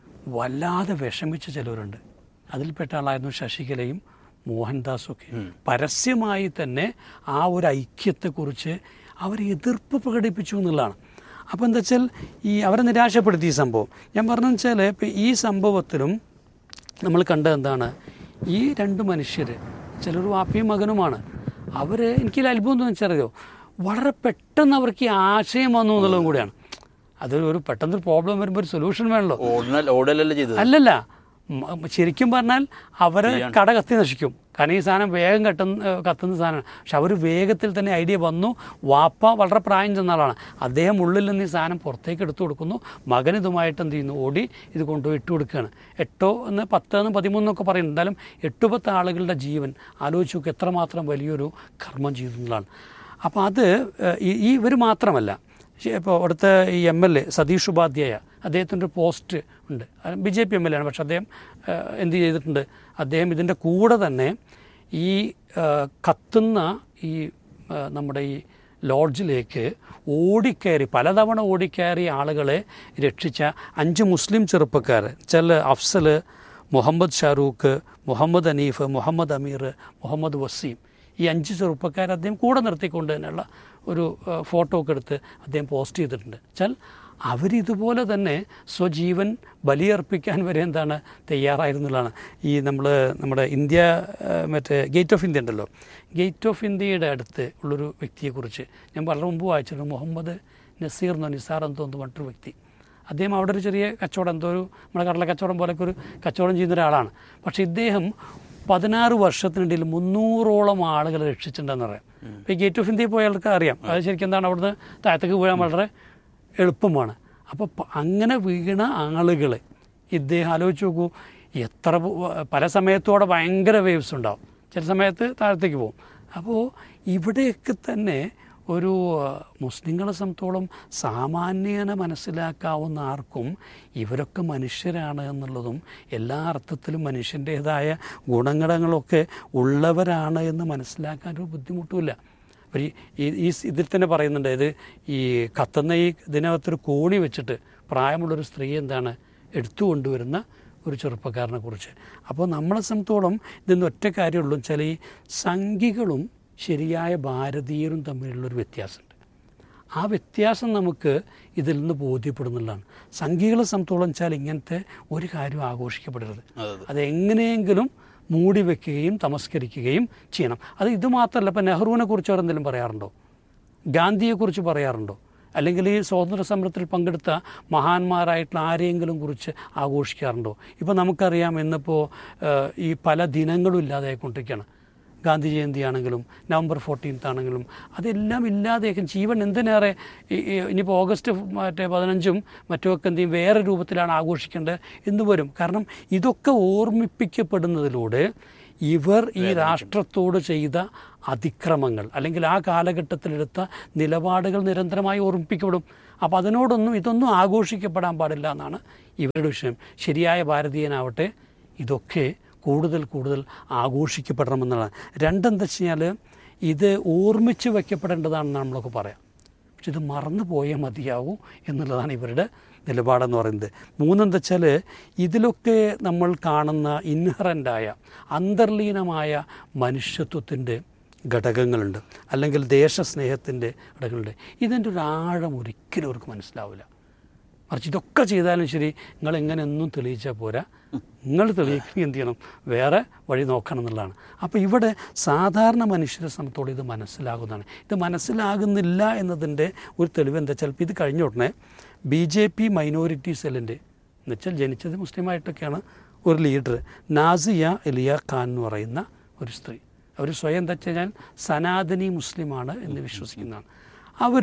വല്ലാതെ വിഷമിച്ച ചിലവരുണ്ട് അതിൽപ്പെട്ട ആളായിരുന്നു ശശികലയും മോഹൻദാസും ഒക്കെ പരസ്യമായി തന്നെ ആ ഒരു ഐക്യത്തെക്കുറിച്ച് അവർ എതിർപ്പ് പ്രകടിപ്പിച്ചു എന്നുള്ളതാണ് അപ്പോൾ എന്താ വെച്ചാൽ ഈ അവരെ നിരാശപ്പെടുത്തി ഈ സംഭവം ഞാൻ പറഞ്ഞതെന്ന് വെച്ചാൽ ഇപ്പം ഈ സംഭവത്തിലും നമ്മൾ കണ്ടത് എന്താണ് ഈ രണ്ട് മനുഷ്യർ ചിലർ വാപ്പിയും മകനുമാണ് അവർ എനിക്ക് അത്ഭുതം എന്ന് വെച്ചറിയോ വളരെ പെട്ടെന്ന് അവർക്ക് ഈ ആശയം വന്നു എന്നുള്ളതും കൂടിയാണ് അതൊരു ഒരു പെട്ടെന്ന് പ്രോബ്ലം വരുമ്പോൾ ഒരു സൊല്യൂഷൻ വേണമല്ലോ ഓടണ ഓടലല്ലേ ചെയ്തത് അല്ലല്ല മ- ശരിക്കും പറഞ്ഞാൽ അവര് കട കത്തി നശിക്കും കാരണം ഈ സാധനം വേഗം കത്തുന്ന ഏഹ് കത്തുന്ന സാധനമാണ് പക്ഷെ അവർ വേഗത്തിൽ തന്നെ ഐഡിയ വന്നു വാപ്പ വളരെ പ്രായം ചെന്ന ആളാണ് അദ്ദേഹം ഉള്ളിൽ നിന്ന് ഈ സാധനം പുറത്തേക്ക് എടുത്തു കൊടുക്കുന്നു മകൻ ഇതുമായിട്ട് എന്ത് ചെയ്യുന്നു ഓടി ഇത് കൊണ്ടുപോയി ഇട്ട് കൊടുക്കുകയാണ് എട്ടോ എന്ന് പത്ത് എന്ന് പതിമൂന്നൊക്കെ പറയുന്നുണ്ട് എന്തായാലും എട്ട് പത്ത് ആളുകളുടെ ജീവൻ ആലോചിച്ച് നോക്കുക എത്രമാത്രം വലിയൊരു കർമ്മം ചെയ്തു എന്നുള്ളതാണ് അപ്പോൾ അത് ഏഹ് ഈ- ഈ ഇവർ മാത്രമല്ല ഇപ്പോൾ അവിടുത്ത ഈ M L A Satish Upadhyay അദ്ദേഹത്തിൻ്റെ ഒരു പോസ്റ്റ് ഉണ്ട് B J P M L A ആണ് പക്ഷെ അദ്ദേഹം ആ, എന്ത് ചെയ്തിട്ടുണ്ട് അദ്ദേഹം ഇതിൻ്റെ കൂടെ തന്നെ ഈ ആ, കത്തുന്ന ഈ ആ, നമ്മുടെ ഈ ലോഡ്ജിലേക്ക് ഓടിക്കയറി പലതവണ ഓടിക്കയറി ആളുകളെ രക്ഷിച്ച അഞ്ച് മുസ്ലിം ചെറുപ്പക്കാർ ചില അഫ്സൽ മുഹമ്മദ് ഷാറൂഖ് മുഹമ്മദ് അനീഫ് മുഹമ്മദ് അമീർ മുഹമ്മദ് വസീം ഈ അഞ്ച് ചെറുപ്പക്കാരെ അദ്ദേഹം കൂടെ നിർത്തിക്കൊണ്ട് തന്നെയുള്ള ഒരു ആ, ഫോട്ടോ ഒക്കെ എടുത്ത് അദ്ദേഹം പോസ്റ്റ് ചെയ്തിട്ടുണ്ട് വെച്ചാൽ അവരിതുപോലെ തന്നെ സ്വജീവൻ ബലിയർപ്പിക്കാൻ വരെ എന്താണ് തയ്യാറായിരുന്നുള്ളതാണ് ഈ നമ്മൾ നമ്മുടെ ഇന്ത്യ ആ, മറ്റേ ഗേറ്റ് ഓഫ് ഇന്ത്യ ഉണ്ടല്ലോ ഗേറ്റ് ഓഫ് ഇന്ത്യയുടെ അടുത്ത് ഉള്ളൊരു വ്യക്തിയെക്കുറിച്ച് ഞാൻ വളരെ മുമ്പ് വായിച്ചിട്ടുണ്ട് മുഹമ്മദ് നസീർ എന്നോ നിസാർ എന്തോ എന്ന് പറഞ്ഞിട്ടൊരു വ്യക്തി അദ്ദേഹം അവിടെ ഒരു ചെറിയ കച്ചവടം എന്തോ ഒരു നമ്മുടെ കടല കച്ചവടം പോലൊക്കെ ഒരു കച്ചവടം ചെയ്യുന്ന ഒരാളാണ് പക്ഷേ ഇദ്ദേഹം പതിനാറ് വർഷത്തിനിടയിൽ മുന്നൂറോളം ആളുകളെ രക്ഷിച്ചിട്ടുണ്ടെന്ന് പറയാം ഇപ്പോൾ ഈ ഗേറ്റ് ഓഫ് ഇന്ത്യയിൽ പോയ ആൾക്ക് അറിയാം അത് ശരിക്കും എന്താണ് അവിടുന്ന് താഴത്തേക്ക് വീഴാൻ വളരെ എളുപ്പമാണ് അപ്പോൾ പ- അങ്ങനെ വീണ ആളുകൾ ഇദ്ദേഹം ആലോചിച്ച് നോക്കൂ എത്ര പ- പല സമയത്തോടെ ഭയങ്കര വേവ്സ് ഉണ്ടാവും ചില സമയത്ത് താഴത്തേക്ക് പോകും അപ്പോൾ ഇവിടെയൊക്കെ തന്നെ ഒരു ആ, മുസ്ലിങ്ങളെ സംബന്ധിച്ചോളം സാമാന്യേന മനസ്സിലാക്കാവുന്ന ആർക്കും ഇവരൊക്കെ മനുഷ്യരാണ് എന്നുള്ളതും എല്ലാ അർത്ഥത്തിലും മനുഷ്യൻ്റേതായ ഗുണങ്ങളൊക്കെ ഉള്ളവരാണ് എന്ന് മനസ്സിലാക്കാൻ ഒരു ബുദ്ധിമുട്ടുമില്ല അപ്പോൾ ഈ ഈ- ഈ സ് ഇതിൽ തന്നെ പറയുന്നുണ്ട് ഇത് ഈ കത്തുന്ന ഈ ഇതിനകത്തൊരു കോണി വെച്ചിട്ട് പ്രായമുള്ളൊരു സ്ത്രീ എന്താണ് എടുത്തു കൊണ്ടുവരുന്ന ഒരു ചെറുപ്പക്കാരനെ കുറിച്ച് അപ്പോൾ നമ്മളെ സംബന്ധിച്ചോളം ഇതിന്ന് ഒറ്റ കാര്യമുള്ളൂ വെച്ചാൽ ഈ സംഘികളും ശരിയായ ഭാരതീയരും തമ്മിലുള്ളൊരു വ്യത്യാസമുണ്ട് ആ വ്യത്യാസം നമുക്ക് ഇതിൽ നിന്ന് ബോധ്യപ്പെടുന്നുള്ളതാണ് സംഘികളെ സംബന്ധിച്ചോളം വെച്ചാൽ ഇങ്ങനത്തെ ഒരു കാര്യം ആഘോഷിക്കപ്പെടരുത് അതെ, അതെ. അത് എങ്ങനെയെങ്കിലും മൂടി വെക്കുകയും തമസ്കരിക്കുകയും ചെയ്യണം അത് ഇത് മാത്രമല്ല ഇപ്പം നെഹ്റുവിനെ കുറിച്ച് അവരെന്തെങ്കിലും പറയാറുണ്ടോ ഗാന്ധിയെക്കുറിച്ച് പറയാറുണ്ടോ അല്ലെങ്കിൽ ഈ സ്വാതന്ത്ര്യ സമരത്തിൽ പങ്കെടുത്ത മഹാന്മാരായിട്ടുള്ള ആരെയെങ്കിലും കുറിച്ച് ആഘോഷിക്കാറുണ്ടോ ഇപ്പോൾ നമുക്കറിയാം ഇന്നിപ്പോൾ ഈ പല ദിനങ്ങളും ഇല്ലാതായിക്കൊണ്ടിരിക്കുകയാണ് ഗാന്ധി ജയന്തി ആണെങ്കിലും നവംബർ ഫോർട്ടീൻത്ത് ആണെങ്കിലും അതെല്ലാം ഇല്ലാതെയൊക്കെ ജീവൻ എന്തിനേറെ ഈ- ഈ ഇനിയിപ്പോൾ ഓഗസ്റ്റ് മറ്റേ പതിനഞ്ചും മറ്റുമൊക്കെ എന്ത് ചെയ്യും വേറെ രൂപത്തിലാണ് ആഘോഷിക്കേണ്ടത് എന്ന് വരും കാരണം ഇതൊക്കെ ഓർമ്മിപ്പിക്കപ്പെടുന്നതിലൂടെ ഇവർ ഈ രാഷ്ട്രത്തോട് ചെയ്ത അതിക്രമങ്ങൾ അല്ലെങ്കിൽ ആ കാലഘട്ടത്തിലെടുത്ത നിലപാടുകൾ നിരന്തരമായി ഓർമ്മിപ്പിക്കപ്പെടും അപ്പോൾ അതിനോടൊന്നും ഇതൊന്നും ആഘോഷിക്കപ്പെടാൻ പാടില്ല എന്നാണ് ഇവരുടെ വിഷയം ശരിയായ ഭാരതീയനാവട്ടെ ഇതൊക്കെ കൂടുതൽ കൂടുതൽ ആഘോഷിക്കപ്പെടണമെന്നുള്ളതാണ് രണ്ടെന്താ വെച്ച് കഴിഞ്ഞാൽ ഇത് ഓർമ്മിച്ച് വയ്ക്കപ്പെടേണ്ടതാണെന്ന് നമ്മളൊക്കെ പറയാം പക്ഷെ ഇത് മറന്നു പോയേ മതിയാവൂ എന്നുള്ളതാണ് ഇവരുടെ നിലപാടെന്ന് പറയുന്നത് മൂന്നെന്താ വെച്ചാൽ ഇതിലൊക്കെ നമ്മൾ കാണുന്ന ഇൻഹറൻ്റായ അന്തർലീനമായ മനുഷ്യത്വത്തിൻ്റെ ഘടകങ്ങളുണ്ട് അല്ലെങ്കിൽ ദേശസ്നേഹത്തിൻ്റെ ഘടകങ്ങളുണ്ട് ഇതിൻ്റെ ഒരു ആഴം ഒരിക്കലും അവർക്ക് മനസ്സിലാവില്ല മറിച്ച് ഇതൊക്കെ ചെയ്താലും ശരി നിങ്ങൾ എങ്ങനെ ഒന്നും തെളിയിച്ചാൽ പോരാ നിങ്ങൾ തെളിയിക്കണമെങ്കിൽ എന്ത് ചെയ്യണം വേറെ വഴി നോക്കണം എന്നുള്ളതാണ് അപ്പോൾ ഇവിടെ സാധാരണ മനുഷ്യരെ സംബന്ധിച്ചോളം ഇത് മനസ്സിലാകുന്നതാണ് ഇത് മനസ്സിലാകുന്നില്ല എന്നതിൻ്റെ ഒരു തെളിവ് എന്താ ചിലപ്പോൾ ഇത് കഴിഞ്ഞ ഉടനെ ബി ജെ പി മൈനോറിറ്റി സെല്ലിൻ്റെ എന്നുവെച്ചാൽ ജനിച്ചത് മുസ്ലിമായിട്ടൊക്കെയാണ് ഒരു ലീഡർ നാസിയ എലിയ ഖാൻ എന്ന് പറയുന്ന ഒരു സ്ത്രീ അവർ സ്വയം എന്താ വെച്ച് കഴിഞ്ഞാൽ സനാതനി മുസ്ലിമാണ് എന്ന് വിശ്വസിക്കുന്നതാണ് അവർ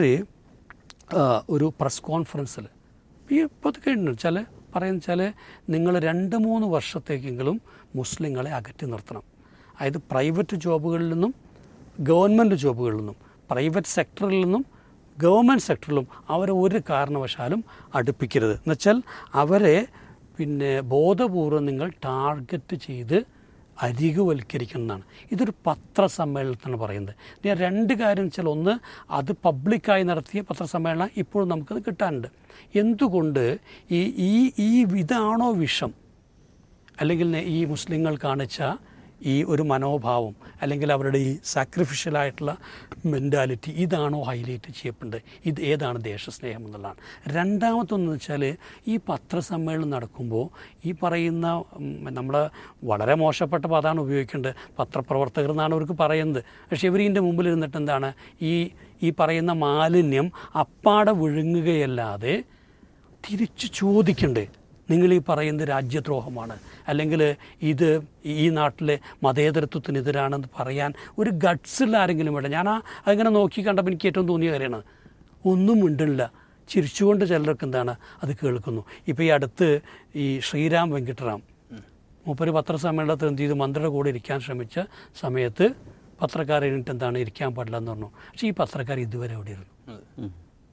ഒരു പ്രസ് കോൺഫറൻസിൽ ഈ ഇപ്പോൾ കഴിഞ്ഞു വെച്ചാൽ പറയുന്ന വെച്ചാൽ നിങ്ങൾ രണ്ട് മൂന്ന് വർഷത്തേക്കെങ്കിലും മുസ്ലിങ്ങളെ അകറ്റി നിർത്തണം അതായത് പ്രൈവറ്റ് ജോബുകളിൽ നിന്നും ഗവൺമെൻറ് ജോബുകളിൽ നിന്നും പ്രൈവറ്റ് സെക്ടറിൽ നിന്നും ഗവൺമെൻറ് സെക്ടറിലും അവരെ ഒരു കാരണവശാലും അടുപ്പിക്കരുത് എന്നുവെച്ചാൽ അവരെ പിന്നെ ബോധപൂർവം നിങ്ങൾ ടാർഗറ്റ് ചെയ്ത് അരികുവൽക്കരിക്കുന്നതാണ് ഇതൊരു പത്രസമ്മേളനത്തിനാണ് പറയുന്നത് ഞാൻ രണ്ട് കാര്യം വെച്ചാൽ ഒന്ന് അത് പബ്ലിക്കായി നടത്തിയ പത്രസമ്മേളനം ഇപ്പോഴും നമുക്കത് കിട്ടാനുണ്ട് എന്തുകൊണ്ട് ഈ ഈ ഈ ഇതാണോ വിഷം അല്ലെങ്കിൽ ഈ മുസ്ലിങ്ങൾ കാണിച്ച ഈ ഒരു മനോഭാവം അല്ലെങ്കിൽ അവരുടെ ഈ സാക്രിഫിഷ്യലായിട്ടുള്ള മെൻറ്റാലിറ്റി ഇതാണോ ഹൈലൈറ്റ് ചെയ്യപ്പെടേണ്ടത് ഇത് ഏതാണ് ദേശസ്നേഹം എന്നുള്ളതാണ് രണ്ടാമത്തൊന്ന് വെച്ചാൽ ഈ പത്രസമ്മേളനം നടക്കുമ്പോൾ ഈ പറയുന്ന നമ്മൾ വളരെ മോശപ്പെട്ട പദമാണ് ഉപയോഗിക്കേണ്ടത് പത്രപ്രവർത്തകർ എന്നാണ് അവർക്ക് പറയുന്നത് പക്ഷേ ഇവർ ഇതിൻ്റെ മുമ്പിൽ ഇരുന്നിട്ട് എന്താണ് ഈ ഈ പറയുന്ന മാലിന്യം അപ്പാടെ വിഴുങ്ങുകയല്ലാതെ തിരിച്ച് ചോദിക്കണ്ടേ നിങ്ങൾ ഈ പറയുന്നത് രാജ്യദ്രോഹമാണ് അല്ലെങ്കിൽ ഇത് ഈ നാട്ടിലെ മതേതരത്വത്തിനെതിരാണെന്ന് പറയാൻ ഒരു ഗട്ട്സുള്ള ആരെങ്കിലും വേണ്ട ഞാൻ ആ അങ്ങനെ നോക്കി കണ്ടപ്പോൾ എനിക്ക് ഏറ്റവും തോന്നിയ കാര്യമാണ് ഒന്നും മിണ്ടില്ല ചിരിച്ചുകൊണ്ട് ചിലർക്ക് എന്താണ് അത് കേൾക്കുന്നു ഇപ്പോൾ ഈ അടുത്ത് ഈ ശ്രീരാം വെങ്കിട്ടറാം മൂപ്പര് പത്രസമ്മേളനത്തിൽ എന്ത് ചെയ്തു മന്ത്രിയുടെ കൂടെ ഇരിക്കാൻ ശ്രമിച്ച സമയത്ത് പത്രക്കാർ എഴുന്നിട്ട് എന്താണ് ഇരിക്കാൻ പാടില്ല എന്ന് പറഞ്ഞു പക്ഷേ ഈ പത്രക്കാർ ഇതുവരെ എവിടെ ഇരുന്നു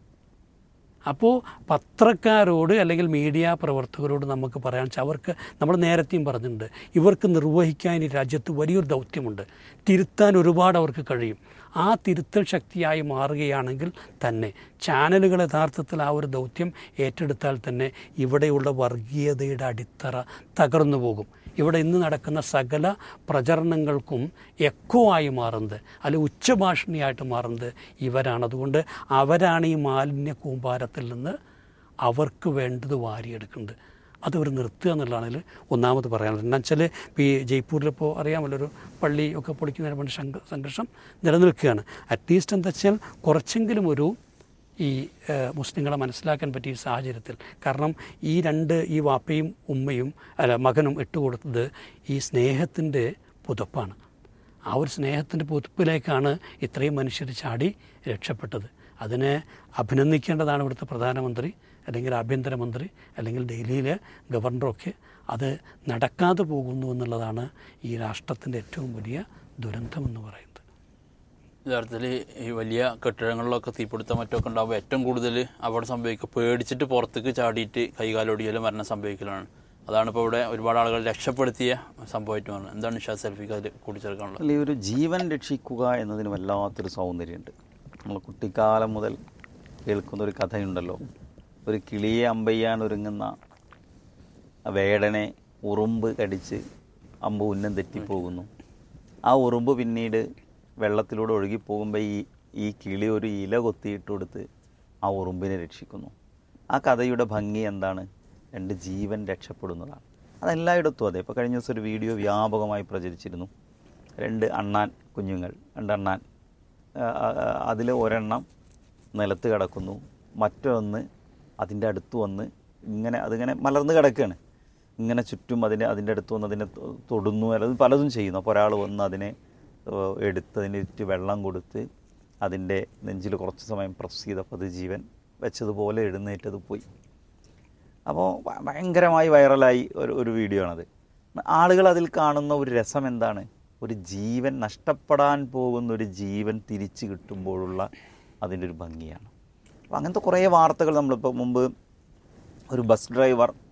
അപ്പോൾ പത്രക്കാരോട് അല്ലെങ്കിൽ മീഡിയ പ്രവർത്തകരോട് നമുക്ക് പറയാൻ വെച്ചാൽ അവർക്ക് നമ്മൾ നേരത്തെയും പറഞ്ഞിട്ടുണ്ട് ഇവർക്ക് നിർവഹിക്കാൻ ഈ രാജ്യത്ത് വലിയൊരു ദൗത്യമുണ്ട് തിരുത്താൻ ഒരുപാട് അവർക്ക് കഴിയും ആ തിരുത്തൽ ശക്തിയായി മാറുകയാണെങ്കിൽ തന്നെ ചാനലുകൾ യഥാർത്ഥത്തിൽ ആ ഒരു ദൗത്യം ഏറ്റെടുത്താൽ തന്നെ ഇവിടെയുള്ള വർഗീയതയുടെ അടിത്തറ തകർന്നു പോകും ഇവിടെ ഇന്ന് നടക്കുന്ന സകല പ്രചരണങ്ങൾക്കും എക്കോ ആയി മാറുന്നത് അല്ലെ ഉച്ചഭാഷണിയായിട്ട് മാറുന്നത് ഇവരാണ് അതുകൊണ്ട് അവരാണ് ഈ മാലിന്യ കൂമ്പാരത്തിൽ നിന്ന് അവർക്ക് വേണ്ടത് വാരിയെടുക്കുന്നത് അത് അവർ നിർത്തുക എന്നുള്ളതാണ് ഇതിൽ ഒന്നാമത് പറയാനുള്ളത് എന്താ വെച്ചാൽ ഇപ്പോൾ ഈ ജയ്പൂരിലിപ്പോൾ അറിയാമല്ലോ ഒരു പള്ളി ഒക്കെ പൊളിക്കുന്നതിന് വേണ്ടി സംഘ സംഘർഷം നിലനിൽക്കുകയാണ് അറ്റ്ലീസ്റ്റ് എന്താ വെച്ചാൽ കുറച്ചെങ്കിലും ഒരു ഈ ഏഹ്, മുസ്ലിങ്ങളെ മനസ്സിലാക്കാൻ പറ്റിയ ഈ സാഹചര്യത്തിൽ കാരണം ഈ രണ്ട് ഈ വാപ്പയും ഉമ്മയും അല്ല മകനും ഇട്ടുകൊടുത്തത് ഈ സ്നേഹത്തിൻ്റെ പുതപ്പാണ് ആ ഒരു സ്നേഹത്തിൻ്റെ പുതപ്പിലേക്കാണ് ഇത്രയും മനുഷ്യർ ചാടി രക്ഷപ്പെട്ടത് അതിനെ അഭിനന്ദിക്കേണ്ടതാണ് ഇവിടുത്തെ പ്രധാനമന്ത്രി അല്ലെങ്കിൽ ആഭ്യന്തരമന്ത്രി അല്ലെങ്കിൽ ഡൽഹിയിലെ ഗവർണറൊക്കെ അത് നടക്കാതെ പോകുന്നു എന്നുള്ളതാണ് ഈ രാഷ്ട്രത്തിൻ്റെ ഏറ്റവും വലിയ ദുരന്തമെന്ന് പറയുന്നത് യഥാർത്ഥത്തിൽ ഈ വലിയ കെട്ടിടങ്ങളിലൊക്കെ തീപിടുത്തം മറ്റൊക്കെ ഉണ്ടാകുമ്പോൾ ഏറ്റവും കൂടുതൽ അവിടെ സംഭവിക്കുക പേടിച്ചിട്ട് പുറത്തേക്ക് ചാടിയിട്ട് കൈകാലൊടിയലും മരണം സംഭവിക്കലാണ് അതാണ് ഇപ്പോൾ ഇവിടെ ഒരുപാട് ആളുകൾ രക്ഷപ്പെടുത്തിയ സംഭവമായിട്ട് പറഞ്ഞത് എന്താണ് ഷാ സെൽഫിക്ക് അതിൽ കൂട്ടിച്ചേർക്കാനുള്ളത് അല്ലെ ഒരു ജീവൻ രക്ഷിക്കുക എന്നതിന് വല്ലാത്തൊരു സൗന്ദര്യമുണ്ട് നമ്മൾ കുട്ടിക്കാലം മുതൽ കേൾക്കുന്ന ഒരു കഥയുണ്ടല്ലോ ഒരു കിളിയെ അമ്പയ്യാൻ ഒരുങ്ങുന്ന വേടനെ ഉറുമ്പ് കടിച്ച് അമ്പ് ഉന്നം തെറ്റിപ്പോകുന്നു ആ ഉറുമ്പ് പിന്നീട് വെള്ളത്തിലൂടെ ഒഴുകിപ്പോകുമ്പോൾ ഈ ഈ കിളി ഒരു ഇല കൊത്തിയിട്ട് കൊടുത്ത് ആ ഉറുമ്പിനെ രക്ഷിക്കുന്നു ആ കഥയുടെ ഭംഗി എന്താണ് രണ്ട് ജീവൻ രക്ഷപ്പെടുന്നതാണ് അതെല്ലായിടത്തും അതെ ഇപ്പോൾ കഴിഞ്ഞ ദിവസം ഒരു വീഡിയോ വ്യാപകമായി പ്രചരിച്ചിരുന്നു രണ്ട് അണ്ണാൻ കുഞ്ഞുങ്ങൾ രണ്ട് അണ്ണാൻ അതിൽ ഒരെണ്ണം നിലത്ത് കിടക്കുന്നു മറ്റൊന്ന് അതിൻ്റെ അടുത്ത് വന്ന് ഇങ്ങനെ അതിങ്ങനെ മലർന്ന് കിടക്കുകയാണ് ഇങ്ങനെ ചുറ്റും അതിനെ അതിൻ്റെ അടുത്ത് വന്ന് അതിനെ തൊ- തൊടുന്നു അല്ലെങ്കിൽ പലതും ചെയ്യുന്നു അപ്പോൾ ഒരാൾ വന്ന് അതിനെ ഏഹ്, എടുത്തതിനിട്ട് വെള്ളം കൊടുത്ത് അതിൻ്റെ നെഞ്ചിൽ കുറച്ച് സമയം പ്രസ് ചെയ്തപ്പോൾ അത് ജീവൻ വെച്ചതുപോലെ എഴുന്നേറ്റത് പോയി അപ്പോൾ ഭ- ഭയങ്കരമായി വൈറലായി ഒരു ഒരു വീഡിയോ ആണത് ആളുകൾ അതിൽ കാണുന്ന ഒരു രസം എന്താണ് ഒരു ജീവൻ നഷ്ടപ്പെടാൻ പോകുന്ന ഒരു ജീവൻ തിരിച്ചു കിട്ടുമ്പോഴുള്ള അതിൻ്റെ ഒരു ഭംഗിയാണ് അപ്പോൾ അങ്ങനത്തെ കുറേ വാർത്തകൾ നമ്മളിപ്പോൾ മുമ്പ് ഒരു ബസ് ഡ്രൈവർ